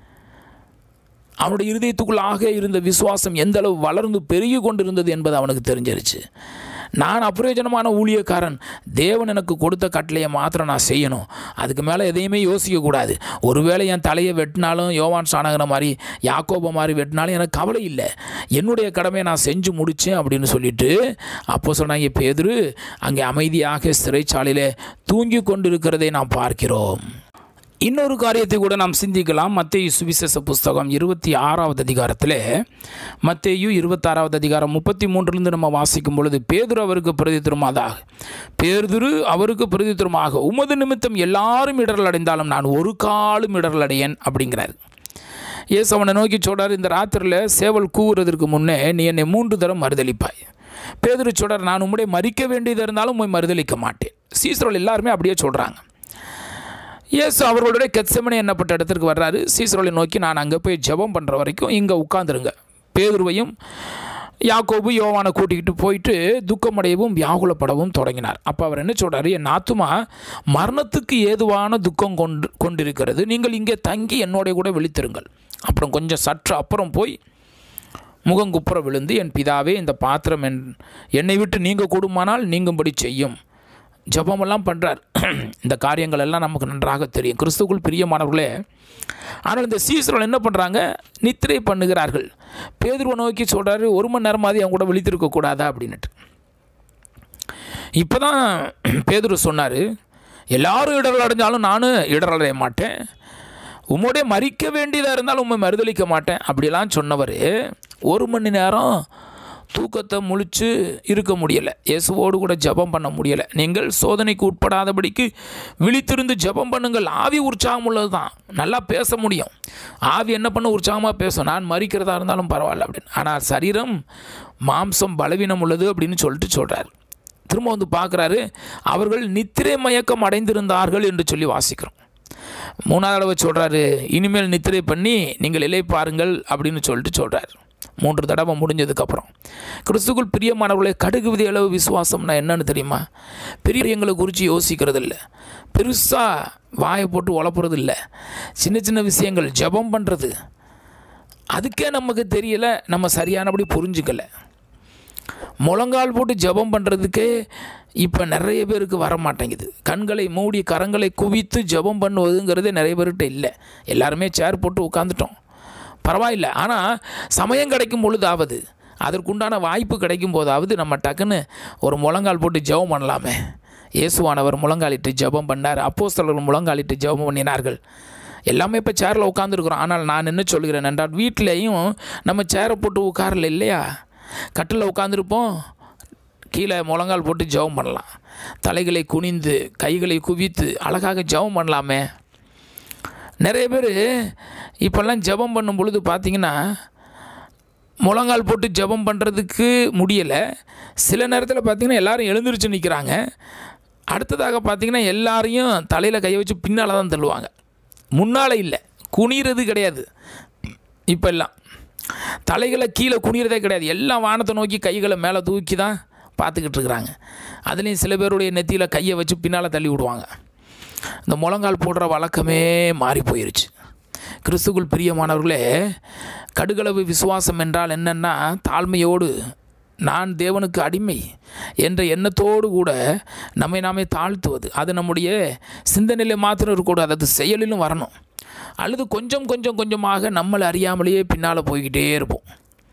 அவனுடைய இருதயத்துக்குள்ளாக இருந்த விசுவாசம் எந்த அளவு வளர்ந்து பெருகி கொண்டிருந்தது என்பது அவனுக்கு தெரிஞ்சிருச்சு நான் அப்பிரயோஜனமான ஊழியக்காரன் தேவன் எனக்கு கொடுத்த கட்டளையை மாத்திரம் நான் செய்யணும் அதுக்கு மேலே எதையுமே யோசிக்கக்கூடாது ஒருவேளை என் தலையை வெட்டினாலும் யோவான் சாணகிற மாதிரி யாக்கோப மாதிரி வெட்டினாலும் எனக்கு கவலை இல்லை என்னுடைய கடமையை நான் செஞ்சு முடித்தேன் அப்படின்னு சொல்லிட்டு அப்போ சொன்னாங்க பேதுரு அங்கே அமைதியாக சிறைச்சாலையில் தூங்கி கொண்டிருக்கிறதை நாம் பார்க்கிறோம் இன்னொரு காரியத்தை கூட நாம் சிந்திக்கலாம் மத்தேயு சுவிசேஷ புஸ்தகம் இருபத்தி ஆறாவது அதிகாரத்தில் மத்தேயு இருபத்தாறாவது அதிகாரம் முப்பத்தி மூன்றிலிருந்து நம்ம வாசிக்கும் பொழுது பேதுரு அவருக்கு பிரதித்திரமாதாக பேதுரு அவருக்கு பிரதித்திரமாக உமது நிமித்தம் எல்லாரும் இடரல் அடைந்தாலும் நான் ஒரு காலும் இடரல் அடையேன் அப்படிங்கிறார் இயேசு அவனை நோக்கி சொல்றார் இந்த ராத்திரியில் சேவல் கூவுறதற்கு முன்னே நீ என்னை மூன்று தரம் மறுதளிப்பாய் பேதுரு சொல்றார் நான் உம்முடைய மறிக்க வேண்டியது இருந்தாலும் உம்மை மறுதளிக்க மாட்டேன் சீசரோல் எல்லாருமே அப்படியே சொல்கிறாங்க இயேசு அவர்களுடைய கெத்சமனை என்னப்பட்ட இடத்திற்கு வர்றாரு சீசரோலை நோக்கி நான் அங்கே போய் ஜெபம் பண்ணுற வரைக்கும் இங்கே உட்காந்துருங்க பேதுருவையும் யாக்கோபு யோவானை கூட்டிக்கிட்டு போயிட்டு துக்கமடையவும் வியாகுலப்படவும் தொடங்கினார் அப்போ அவர் என்ன சொல்கிறாரு என் ஆத்துமா மரணத்துக்கு ஏதுவான துக்கம் கொண்டு கொண்டிருக்கிறது நீங்கள் இங்கே தங்கி என்னோட கூட விழித்திருங்கள் அப்புறம் கொஞ்சம் சற்று அப்புறம் போய் முகங்குப்புற விழுந்து என் பிதாவே இந்த பாத்திரம் என் என்னை விட்டு நீங்க கூடுமானால் நீங்கும்படி செய்யும் ஜபமெல்லாம் பண்ணுறார் இந்த காரியங்கள் எல்லாம் நமக்கு நன்றாக தெரியும் கிறிஸ்துக்குள் பிரியமானவர்களே ஆனால் இந்த சீசர்கள் என்ன பண்ணுறாங்க நித்திரை பண்ணுகிறார்கள் பேதுருவை நோக்கி சொல்கிறாரு ஒரு மணி நேரமாவது அவங்க கூட விழித்திருக்க கூடாதா அப்படின்னுட்டு இப்போ தான் பேதுரு சொன்னார் எல்லாரும் இடரல் அடைஞ்சாலும் நானும் இடரல் அடைய மாட்டேன் உம்மோடைய மறிக்க வேண்டியதாக இருந்தாலும் உண்மை மறுதளிக்க மாட்டேன் அப்படிலாம் சொன்னவர் ஒரு மணி நேரம் தூக்கத்தை முழிச்சு இருக்க முடியலை இயேசுவோடு கூட ஜெபம் பண்ண முடியலை நீங்கள் சோதனைக்கு உட்படாதபடிக்கு விழித்திருந்து ஜெபம் பண்ணுங்கள் ஆவி உற்சாகம் உள்ளது தான் நல்லா பேச முடியும் ஆவி என்ன பண்ண உற்சாகமாக பேசும் நான் மறிக்கிறதா இருந்தாலும் பரவாயில்ல அப்படின்னு ஆனால் சரீரம் மாம்சம் பலவீனம் உள்ளது அப்படின்னு சொல்லிட்டு சொல்கிறார் திரும்ப வந்து பார்க்குறாரு அவர்கள் நித்திரை மயக்கம் அடைந்திருந்தார்கள் என்று சொல்லி வாசிக்கிறோம் மூணாவது தடவை சொல்கிறாரு இனிமேல் நித்திரை பண்ணி நீங்கள் இலை பாருங்கள் அப்படின்னு சொல்லிட்டு சொல்கிறார் மூன்று தடவை முடிஞ்சதுக்கப்புறம் கிறிஸ்துக்குள் பிரியமானவர்களே கடுகு விதி அளவு விசுவாசம்னா என்னன்னு தெரியுமா பெரியவங்களை குறித்து யோசிக்கிறது இல்லை பெருசாக வாயை போட்டு உழப்புறது இல்லை சின்ன சின்ன விஷயங்கள் ஜெபம் பண்ணுறது அதுக்கே நமக்கு தெரியலை நம்ம சரியானபடி புரிஞ்சுக்கலை முழங்கால் போட்டு ஜெபம் பண்ணுறதுக்கே இப்போ நிறைய பேருக்கு வர மாட்டேங்குது கண்களை மூடி கரங்களை குவித்து ஜெபம் பண்ணுவதுங்கிறது நிறைய பேர்கிட்ட இல்லை எல்லாருமே சேர் போட்டு உட்காந்துட்டோம் பரவாயில்ல ஆனால் சமயம் கிடைக்கும் பொழுதாவது அதற்குண்டான வாய்ப்பு கிடைக்கும் போதாவது நம்ம டக்குன்னு ஒரு முழங்கால் போட்டு ஜெபம் பண்ணலாமே இயேசுவானவர் முழங்காலிட்டு ஜெபம் பண்ணார் அப்போஸ்தலர்கள் முழங்காலிட்டு ஜெபம் பண்ணினார்கள் எல்லாமே இப்போ சேரில் உட்காந்துருக்குறோம் ஆனால் நான் என்ன சொல்கிறேன் என்றால் வீட்லேயும் நம்ம சேரை போட்டு உட்காரல இல்லையா கட்டில் உட்காந்துருப்போம் கீழே முழங்கால் போட்டு ஜெபம் பண்ணலாம் தலைகளை குனிந்து கைகளை குவித்து அழகாக ஜெபம் பண்ணலாமே நிறைய பேர் இப்போல்லாம் ஜெபம் பண்ணும் பொழுது பார்த்தீங்கன்னா முழங்கால் போட்டு ஜெபம் பண்ணுறதுக்கு முடியலை சில நேரத்தில் பார்த்தீங்கன்னா எல்லாரும் எழுந்திரிச்சு நிற்கிறாங்க அடுத்ததாக பார்த்தீங்கன்னா எல்லாரையும் தலையில் கையை வச்சு பின்னால் தான் தள்ளுவாங்க முன்னால் இல்லை குனிறது கிடையாது இப்போ எல்லாம் தலைகளை கீழே குனிகிறதே கிடையாது எல்லாம் வானத்தை நோக்கி கைகளை மேலே தூக்கி தான் பார்த்துக்கிட்டு இருக்கிறாங்க அதுலேயும் சில பேருடைய நெத்தியில் கையை வச்சு பின்னால் தள்ளி விடுவாங்க இந்த முழங்கால் போடுற வழக்கமே மாறி போயிருச்சு கிறிஸ்துக்குள் பிரியமானவர்களே கடுகளவு விசுவாசம் என்றால் என்னென்னா தாழ்மையோடு நான் தேவனுக்கு அடிமை என்ற எண்ணத்தோடு கூட நம்மை நாமே தாழ்த்துவது அது நம்முடைய சிந்தனையில மாத்திரம் இருக்கக்கூடாது அது செயலிலும் வரணும் அல்லது கொஞ்சம் கொஞ்சம் கொஞ்சமாக நம்மளை அறியாமலேயே பின்னால் போய்கிட்டே இருப்போம்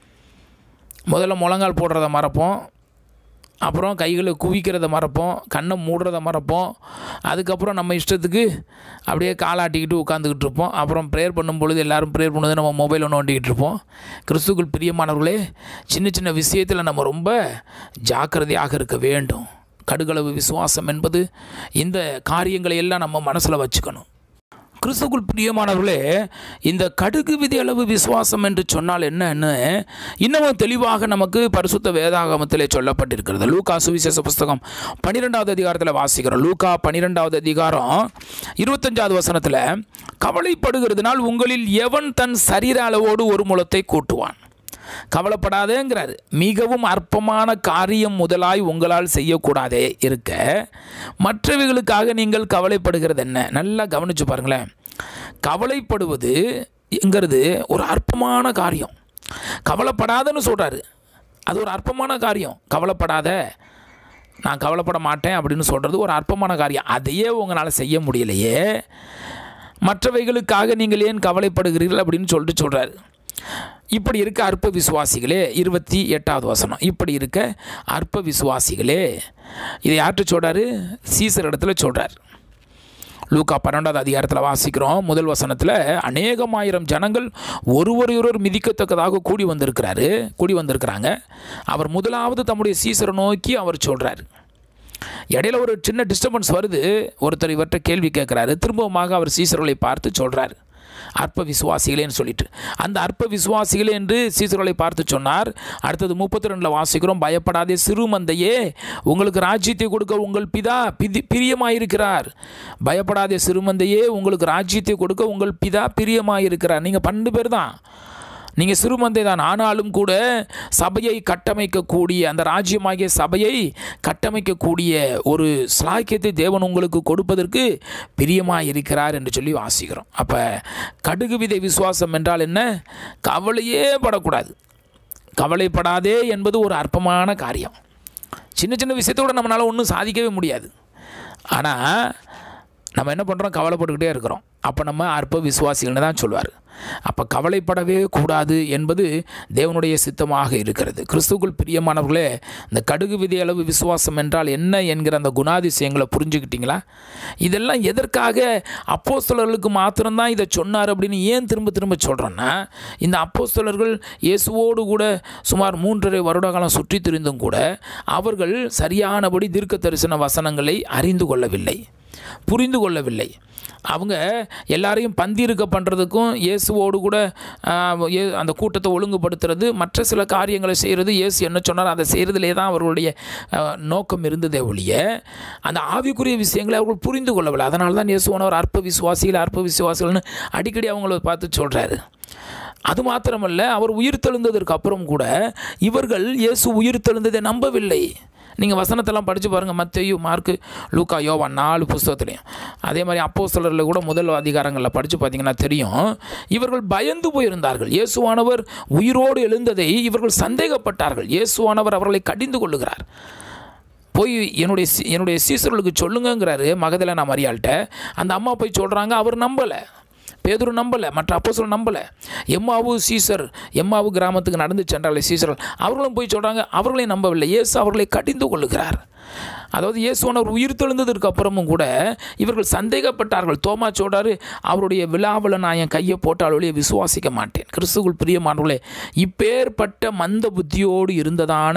முதல்ல முழங்கால் போடுறத மறப்போம் அப்புறம் கைகளை குவிக்கிறத மறப்போம் கண்ணை மூடுறத மறப்போம் அதுக்கப்புறம் நம்ம இஷ்டத்துக்கு அப்படியே காலாட்டிக்கிட்டு உட்காந்துக்கிட்டு இருப்போம் அப்புறம் ப்ரேயர் பண்ணும் பொழுது எல்லாரும் ப்ரேயர் பண்ணும்போது நம்ம மொபைலை நோண்டிக்கிட்டு இருப்போம் கிறிஸ்துக்குள் பிரியமானவர்களே சின்ன சின்ன விஷயத்தில் நம்ம ரொம்ப ஜாக்கிரதையாக இருக்க வேண்டும் கடுகளவு விசுவாசம் என்பது இந்த காரியங்களை எல்லாம் நம்ம மனசில் வச்சுக்கணும் கிறிஸ்துக்குள் பிரியமானவர்களே இந்த கடுகு விதி அளவு விசுவாசம் என்று சொன்னால் என்னன்னு இன்னமும் தெளிவாக நமக்கு பரிசுத்த வேதாகமத்திலே சொல்லப்பட்டிருக்கிறது லூகா சுவிசேஷ புஸ்தகம் பன்னிரெண்டாவது அதிகாரத்தில் வாசிக்கிறோம் லூகா பன்னிரெண்டாவது அதிகாரம் இருபத்தஞ்சாவது வசனத்தில் கவலைப்படுகிறதுனால் உங்களில் எவன் தன் சரீர அளவோடு ஒரு முளத்தை கூட்டுவான் கவலைப்படாதேங்கிறாரு மிகவும் அற்பமான காரியம் முதலாய் உங்களால் செய்யக்கூடாதே இருக்க மற்றவைகளுக்காக நீங்கள் கவலைப்படுகிறது என்ன நல்லா கவனிச்சு பாருங்களேன் கவலைப்படுவது என்கிறது ஒரு அற்பமான காரியம் கவலைப்படாதன்னு சொல்கிறாரு அது ஒரு அற்பமான காரியம் கவலைப்படாத நான் கவலைப்பட மாட்டேன் அப்படின்னு சொல்கிறது ஒரு அற்பமான காரியம் அதையே உங்களால் செய்ய முடியலையே மற்றவைகளுக்காக நீங்கள் ஏன் கவலைப்படுகிறீர்கள் அப்படின்னு சொல்லிட்டு சொல்கிறாரு இப்படி இருக்க அற்ப விசுவாசிகளே இருபத்தி எட்டாவது வசனம் இப்படி இருக்க அற்ப விசுவாசிகளே இதை யார்கிட்ட சொல்கிறாரு சீசர் இடத்துல சொல்கிறார் லூக்கா பன்னெண்டாவது அதிகாரத்தில் வாசிக்கிறோம் முதல் வசனத்தில் அநேகமாயிரம் ஜனங்கள் ஒருவரையொருவர் மிதிக்கத்தக்கதாக கூடி வந்திருக்கிறாரு கூடி வந்திருக்கிறாங்க அவர் முதலாவது தம்முடைய சீசரை நோக்கி அவர் சொல்கிறார் இடையில ஒரு சின்ன டிஸ்டர்பன்ஸ் வருது ஒருத்தர் இவர்கிட்ட கேள்வி கேட்குறாரு திரும்பவுமாக அவர் சீசர்களை பார்த்து சொல்கிறார் அற்ப விசுவாசிகளேன்னு சொல்லிட்டு அந்த அற்ப விசுவாசிகளே என்று சீசர்களை பார்த்து சொன்னார் அடுத்தது முப்பத்தி ரெண்டில் வாசிக்கிறோம் பயப்படாதே சிறு மந்தையே உங்களுக்கு ராஜ்யத்தை கொடுக்க உங்கள் பிதா பிதி பிரியமாயிருக்கிறார் பயப்படாதே சிறுமந்தையே உங்களுக்கு ராஜ்யத்தை கொடுக்க உங்கள் பிதா பிரியமாயிருக்கிறார் நீங்கள் பன்னெண்டு பேர் தான் நீங்கள் சிறுமந்தை தான் ஆனாலும் கூட சபையை கட்டமைக்கக்கூடிய அந்த ராஜ்யமாகிய சபையை கட்டமைக்கக்கூடிய ஒரு ஸ்லாக்கியத்தை தேவன் உங்களுக்கு கொடுப்பதற்கு பிரியமாக இருக்கிறார் என்று சொல்லி வாசிக்கிறோம் அப்போ கடுகு விதை விசுவாசம் என்றால் என்ன கவலையே படக்கூடாது கவலைப்படாதே என்பது ஒரு அற்பமான காரியம் சின்ன சின்ன விஷயத்தோடு நம்மளால் ஒன்றும் சாதிக்கவே முடியாது ஆனால் நம்ம என்ன பண்ணுறோம் கவலைப்பட்டுக்கிட்டே இருக்கிறோம் அப்போ நம்ம அற்ப விசுவாசிகள்னு தான் சொல்வார் அப்போ கவலைப்படவே கூடாது என்பது தேவனுடைய சித்தமாக இருக்கிறது கிறிஸ்துக்குள் பிரியமானவர்களே இந்த கடுகு விதி அளவு விசுவாசம் என்றால் என்ன என்கிற அந்த குணாதிசயங்களை புரிஞ்சுக்கிட்டீங்களா இதெல்லாம் எதற்காக அப்போஸ்தலர்களுக்கு மாத்திரம்தான் இதை சொன்னார் அப்படின்னு ஏன் திரும்ப திரும்ப சொல்கிறோன்னா இந்த அப்போஸ்தலர்கள் இயேசுவோடு கூட சுமார் மூன்றரை வருட காலம் சுற்றி திரிந்தும் கூட அவர்கள் சரியானபடி தீர்க்க தரிசன வசனங்களை அறிந்து கொள்ளவில்லை புரிந்து கொள்ளவில்லை அவங்க எல்லாரையும் பந்திருக்க பண்ணுறதுக்கும் இயேசுவோடு கூட ஆஹ், ஏ- அந்த கூட்டத்தை ஒழுங்குபடுத்துறது மற்ற சில காரியங்களை செய்கிறது இயேசு என்ன சொன்னார் அதை செய்கிறதுலே தான் அவர்களுடைய ஆஹ், நோக்கம் இருந்ததே ஒழிய அந்த ஆவிக்குரிய விஷயங்களை அவர்கள் புரிந்து கொள்ளவில்லை அதனால தான் இயேசுவானவர் அற்ப விசுவாசிகள் அற்ப விசுவாசிகள்னு அடிக்கடி அவங்கள பார்த்து சொல்கிறாரு அது மாத்திரமல்ல அவர் உயிர் தெழுந்ததற்கு அப்புறம் கூட இவர்கள் இயேசு உயிர் தெழுந்ததை நம்பவில்லை நீங்கள் வசனத்தெல்லாம் படித்து பாருங்கள் மத்தேயு மார்க்கு லூக்கா யோவான் நாலு புஸ்தகத்துலையும் அதே மாதிரி அப்போஸ்தலரில் கூட முதல் அதிகாரங்களில் படித்து பார்த்தீங்கன்னா தெரியும் இவர்கள் பயந்து போயிருந்தார்கள் இயேசுவானவர் உயிரோடு எழுந்ததை இவர்கள் சந்தேகப்பட்டார்கள் இயேசுவானவர் அவர்களை கடிந்து கொள்ளுகிறார் போய் என்னுடைய சி- என்னுடைய சீசர்களுக்கு சொல்லுங்கங்கிறாரு மகதலேனா மரியாள்கிட்ட அந்த அம்மா போய் சொல்கிறாங்க அவர் நம்பலை பேதுரு நம்பலை மற்ற அப்போஸ்தலர் நம்பலை எம்மாவு சீசர் எம்மாவு கிராமத்துக்கு நடந்து சென்றாலே சீசர்கள் அவர்களும் போய் சொல்கிறாங்க அவர்களையும் நம்பவில்லை இயேசு அவர்களை கடிந்து கொள்ளுகிறார் அதாவது இயேசுவானவர் உயிர் தெழுந்ததற்கு அப்புறமும் கூட இவர்கள் சந்தேகப்பட்டார்கள் தோமா சொல்றாரு அவருடைய விழாவில் நான் என் கையை போட்டால் ஒழிய விசுவாசிக்க மாட்டேன் கிறிஸ்துக்குள் பிரியமானவர்களே இப்பேற்பட்ட மந்த புத்தியோடு இருந்ததான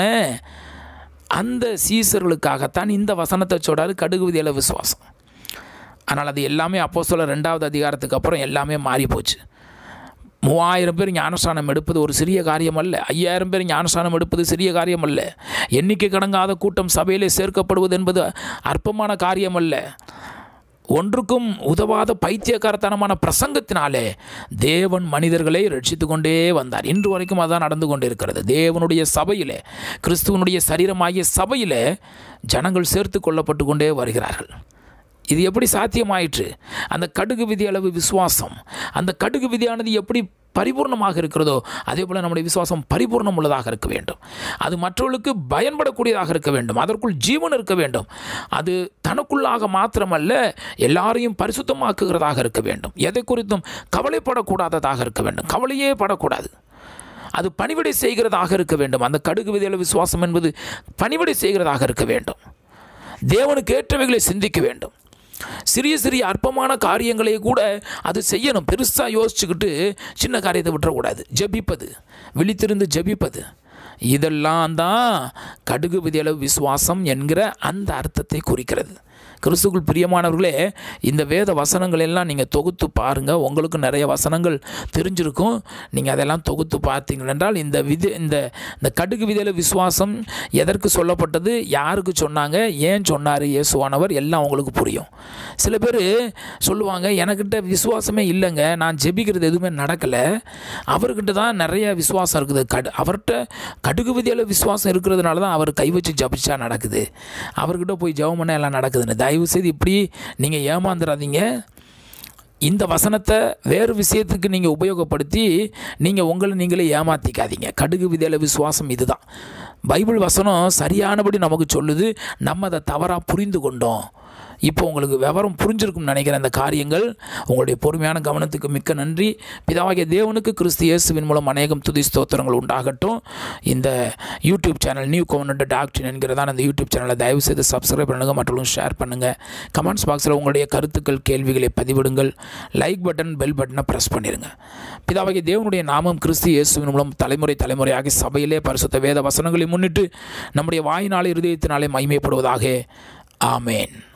அந்த சீசர்களுக்காகத்தான் இந்த வசனத்தை சொல்றாரு கடுகு விதியில விசுவாசம் ஆனால் அது எல்லாமே அப்போ சொல்ல ரெண்டாவது அதிகாரத்துக்கு அப்புறம் எல்லாமே மாறி போச்சு மூவாயிரம் பேர் ஞானஸ்தானம் எடுப்பது ஒரு சிறிய காரியம் அல்ல ஐயாயிரம் பேர் ஞானஸ்தானம் எடுப்பது சிறிய காரியம் அல்ல எண்ணிக்கை கடங்காத கூட்டம் சபையிலே சேர்க்கப்படுவது என்பது அற்பமான காரியம் அல்ல ஒன்றுக்கும் உதவாத பைத்தியக்காரத்தனமான பிரசங்கத்தினாலே தேவன் மனிதர்களை ரட்சித்து கொண்டே வந்தார் இன்று வரைக்கும் அதான் நடந்து கொண்டிருக்கிறது தேவனுடைய சபையிலே கிறிஸ்துவனுடைய சரீரமாகிய சபையிலே ஜனங்கள் சேர்த்து கொள்ளப்பட்டு கொண்டே வருகிறார்கள் இது எப்படி சாத்தியமாயிற்று அந்த கடுகு விதி அளவு விசுவாசம் அந்த கடுகு விதியானது எப்படி பரிபூர்ணமாக இருக்கிறதோ அதே போல் நம்முடைய விசுவாசம் பரிபூர்ணம் உள்ளதாக இருக்க வேண்டும் அது மற்றவர்களுக்கு பயன்படக்கூடியதாக இருக்க வேண்டும் அதற்குள் ஜீவன் இருக்க வேண்டும் அது தனக்குள்ளாக மாத்திரமல்ல எல்லாரையும் பரிசுத்தமாக்குகிறதாக இருக்க வேண்டும் எதை குறித்தும் கவலைப்படக்கூடாததாக இருக்க வேண்டும் கவலையே படக்கூடாது அது பணிவிடை செய்கிறதாக இருக்க வேண்டும் அந்த கடுகு விதியில விசுவாசம் என்பது பணிவிடை செய்கிறதாக இருக்க வேண்டும் தேவனுக்கு ஏற்றவைகளை சிந்திக்க வேண்டும் சிறிய சிறிய அற்பமான காரியங்களை கூட அது செய்யணும் பெருசாக யோசிச்சுக்கிட்டு சின்ன காரியத்தை விட்டுறக்கூடாது ஜெபிப்பது விழித்திருந்து ஜெபிப்பது இதெல்லாம் தான் கடுகு விதியளவு விசுவாசம் என்கிற அந்த அர்த்தத்தை குறிக்கிறது கிறிஸ்துக்குள் பிரியமானவர்களே இந்த வேத வசனங்கள் எல்லாம் நீங்கள் தொகுத்து பாருங்கள் உங்களுக்கு நிறைய வசனங்கள் தெரிஞ்சிருக்கும் நீங்கள் அதெல்லாம் தொகுத்து பார்த்தீங்கள் என்றால் இந்த விதி இந்த இந்த கடுகு விதியில விசுவாசம் எதற்கு சொல்லப்பட்டது யாருக்கு சொன்னாங்க ஏன் சொன்னார் இயேசுவானவர் எல்லாம் உங்களுக்கு புரியும் சில பேர் சொல்லுவாங்க எனக்கிட்ட விசுவாசமே இல்லைங்க நான் ஜெபிக்கிறது எதுவுமே நடக்கலை அவர்கிட்ட தான் நிறைய விசுவாசம் இருக்குது கடு அவர்கிட்ட கடுகு விதியில் விசுவாசம் இருக்கிறதுனால தான் அவர் கை வச்சு ஜபிச்சா நடக்குது அவர்கிட்ட போய் ஜெபம் பண்ண எல்லாம் நடக்குதுன்னு தயவு செய்து இப்படி நீங்கள் ஏமாந்துடாதீங்க இந்த வசனத்தை வேறு விஷயத்துக்கு நீங்கள் உபயோகப்படுத்தி நீங்கள் உங்களை நீங்களே ஏமாற்றிக்காதீங்க கடுகு விதையில விசுவாசம் இதுதான் பைபிள் வசனம் சரியானபடி நமக்கு சொல்லுது நம்ம அதை தவறாக புரிந்து கொண்டோம் இப்போ உங்களுக்கு விவரம் புரிஞ்சிருக்கும்னு நினைக்கிறேன் இந்த காரியங்கள் உங்களுடைய பொறுமையான கவனத்துக்கு மிக்க நன்றி பிதாவாகிய தேவனுக்கு கிறிஸ்து இயேசுவின் மூலம் அநேகம் துதி ஸ்தோத்திரங்கள் உண்டாகட்டும் இந்த YouTube channel new covenant doctor என்கிறதான அந்த யூடியூப் சேனலை தயவு செய்து சப்ஸ்கிரைப் பண்ணுங்கள் மற்றும் ஷேர் பண்ணுங்கள் கமெண்ட்ஸ் பாக்ஸில் உங்களுடைய கருத்துக்கள் கேள்விகளை பதிவிடுங்கள் லைக் பட்டன் பெல் பட்டனை ப்ரெஸ் பண்ணிடுங்க பிதாவாகிய தேவனுடைய நாமம் கிறிஸ்து இயேசுவின் மூலம் தலைமுறை தலைமுறையாக சபையிலே பரிசுத்த வேத வசனங்களை முன்னிட்டு நம்முடைய வாயினாலே இருதயத்தினாலே மகிமைப்படுவதாக ஆமேன்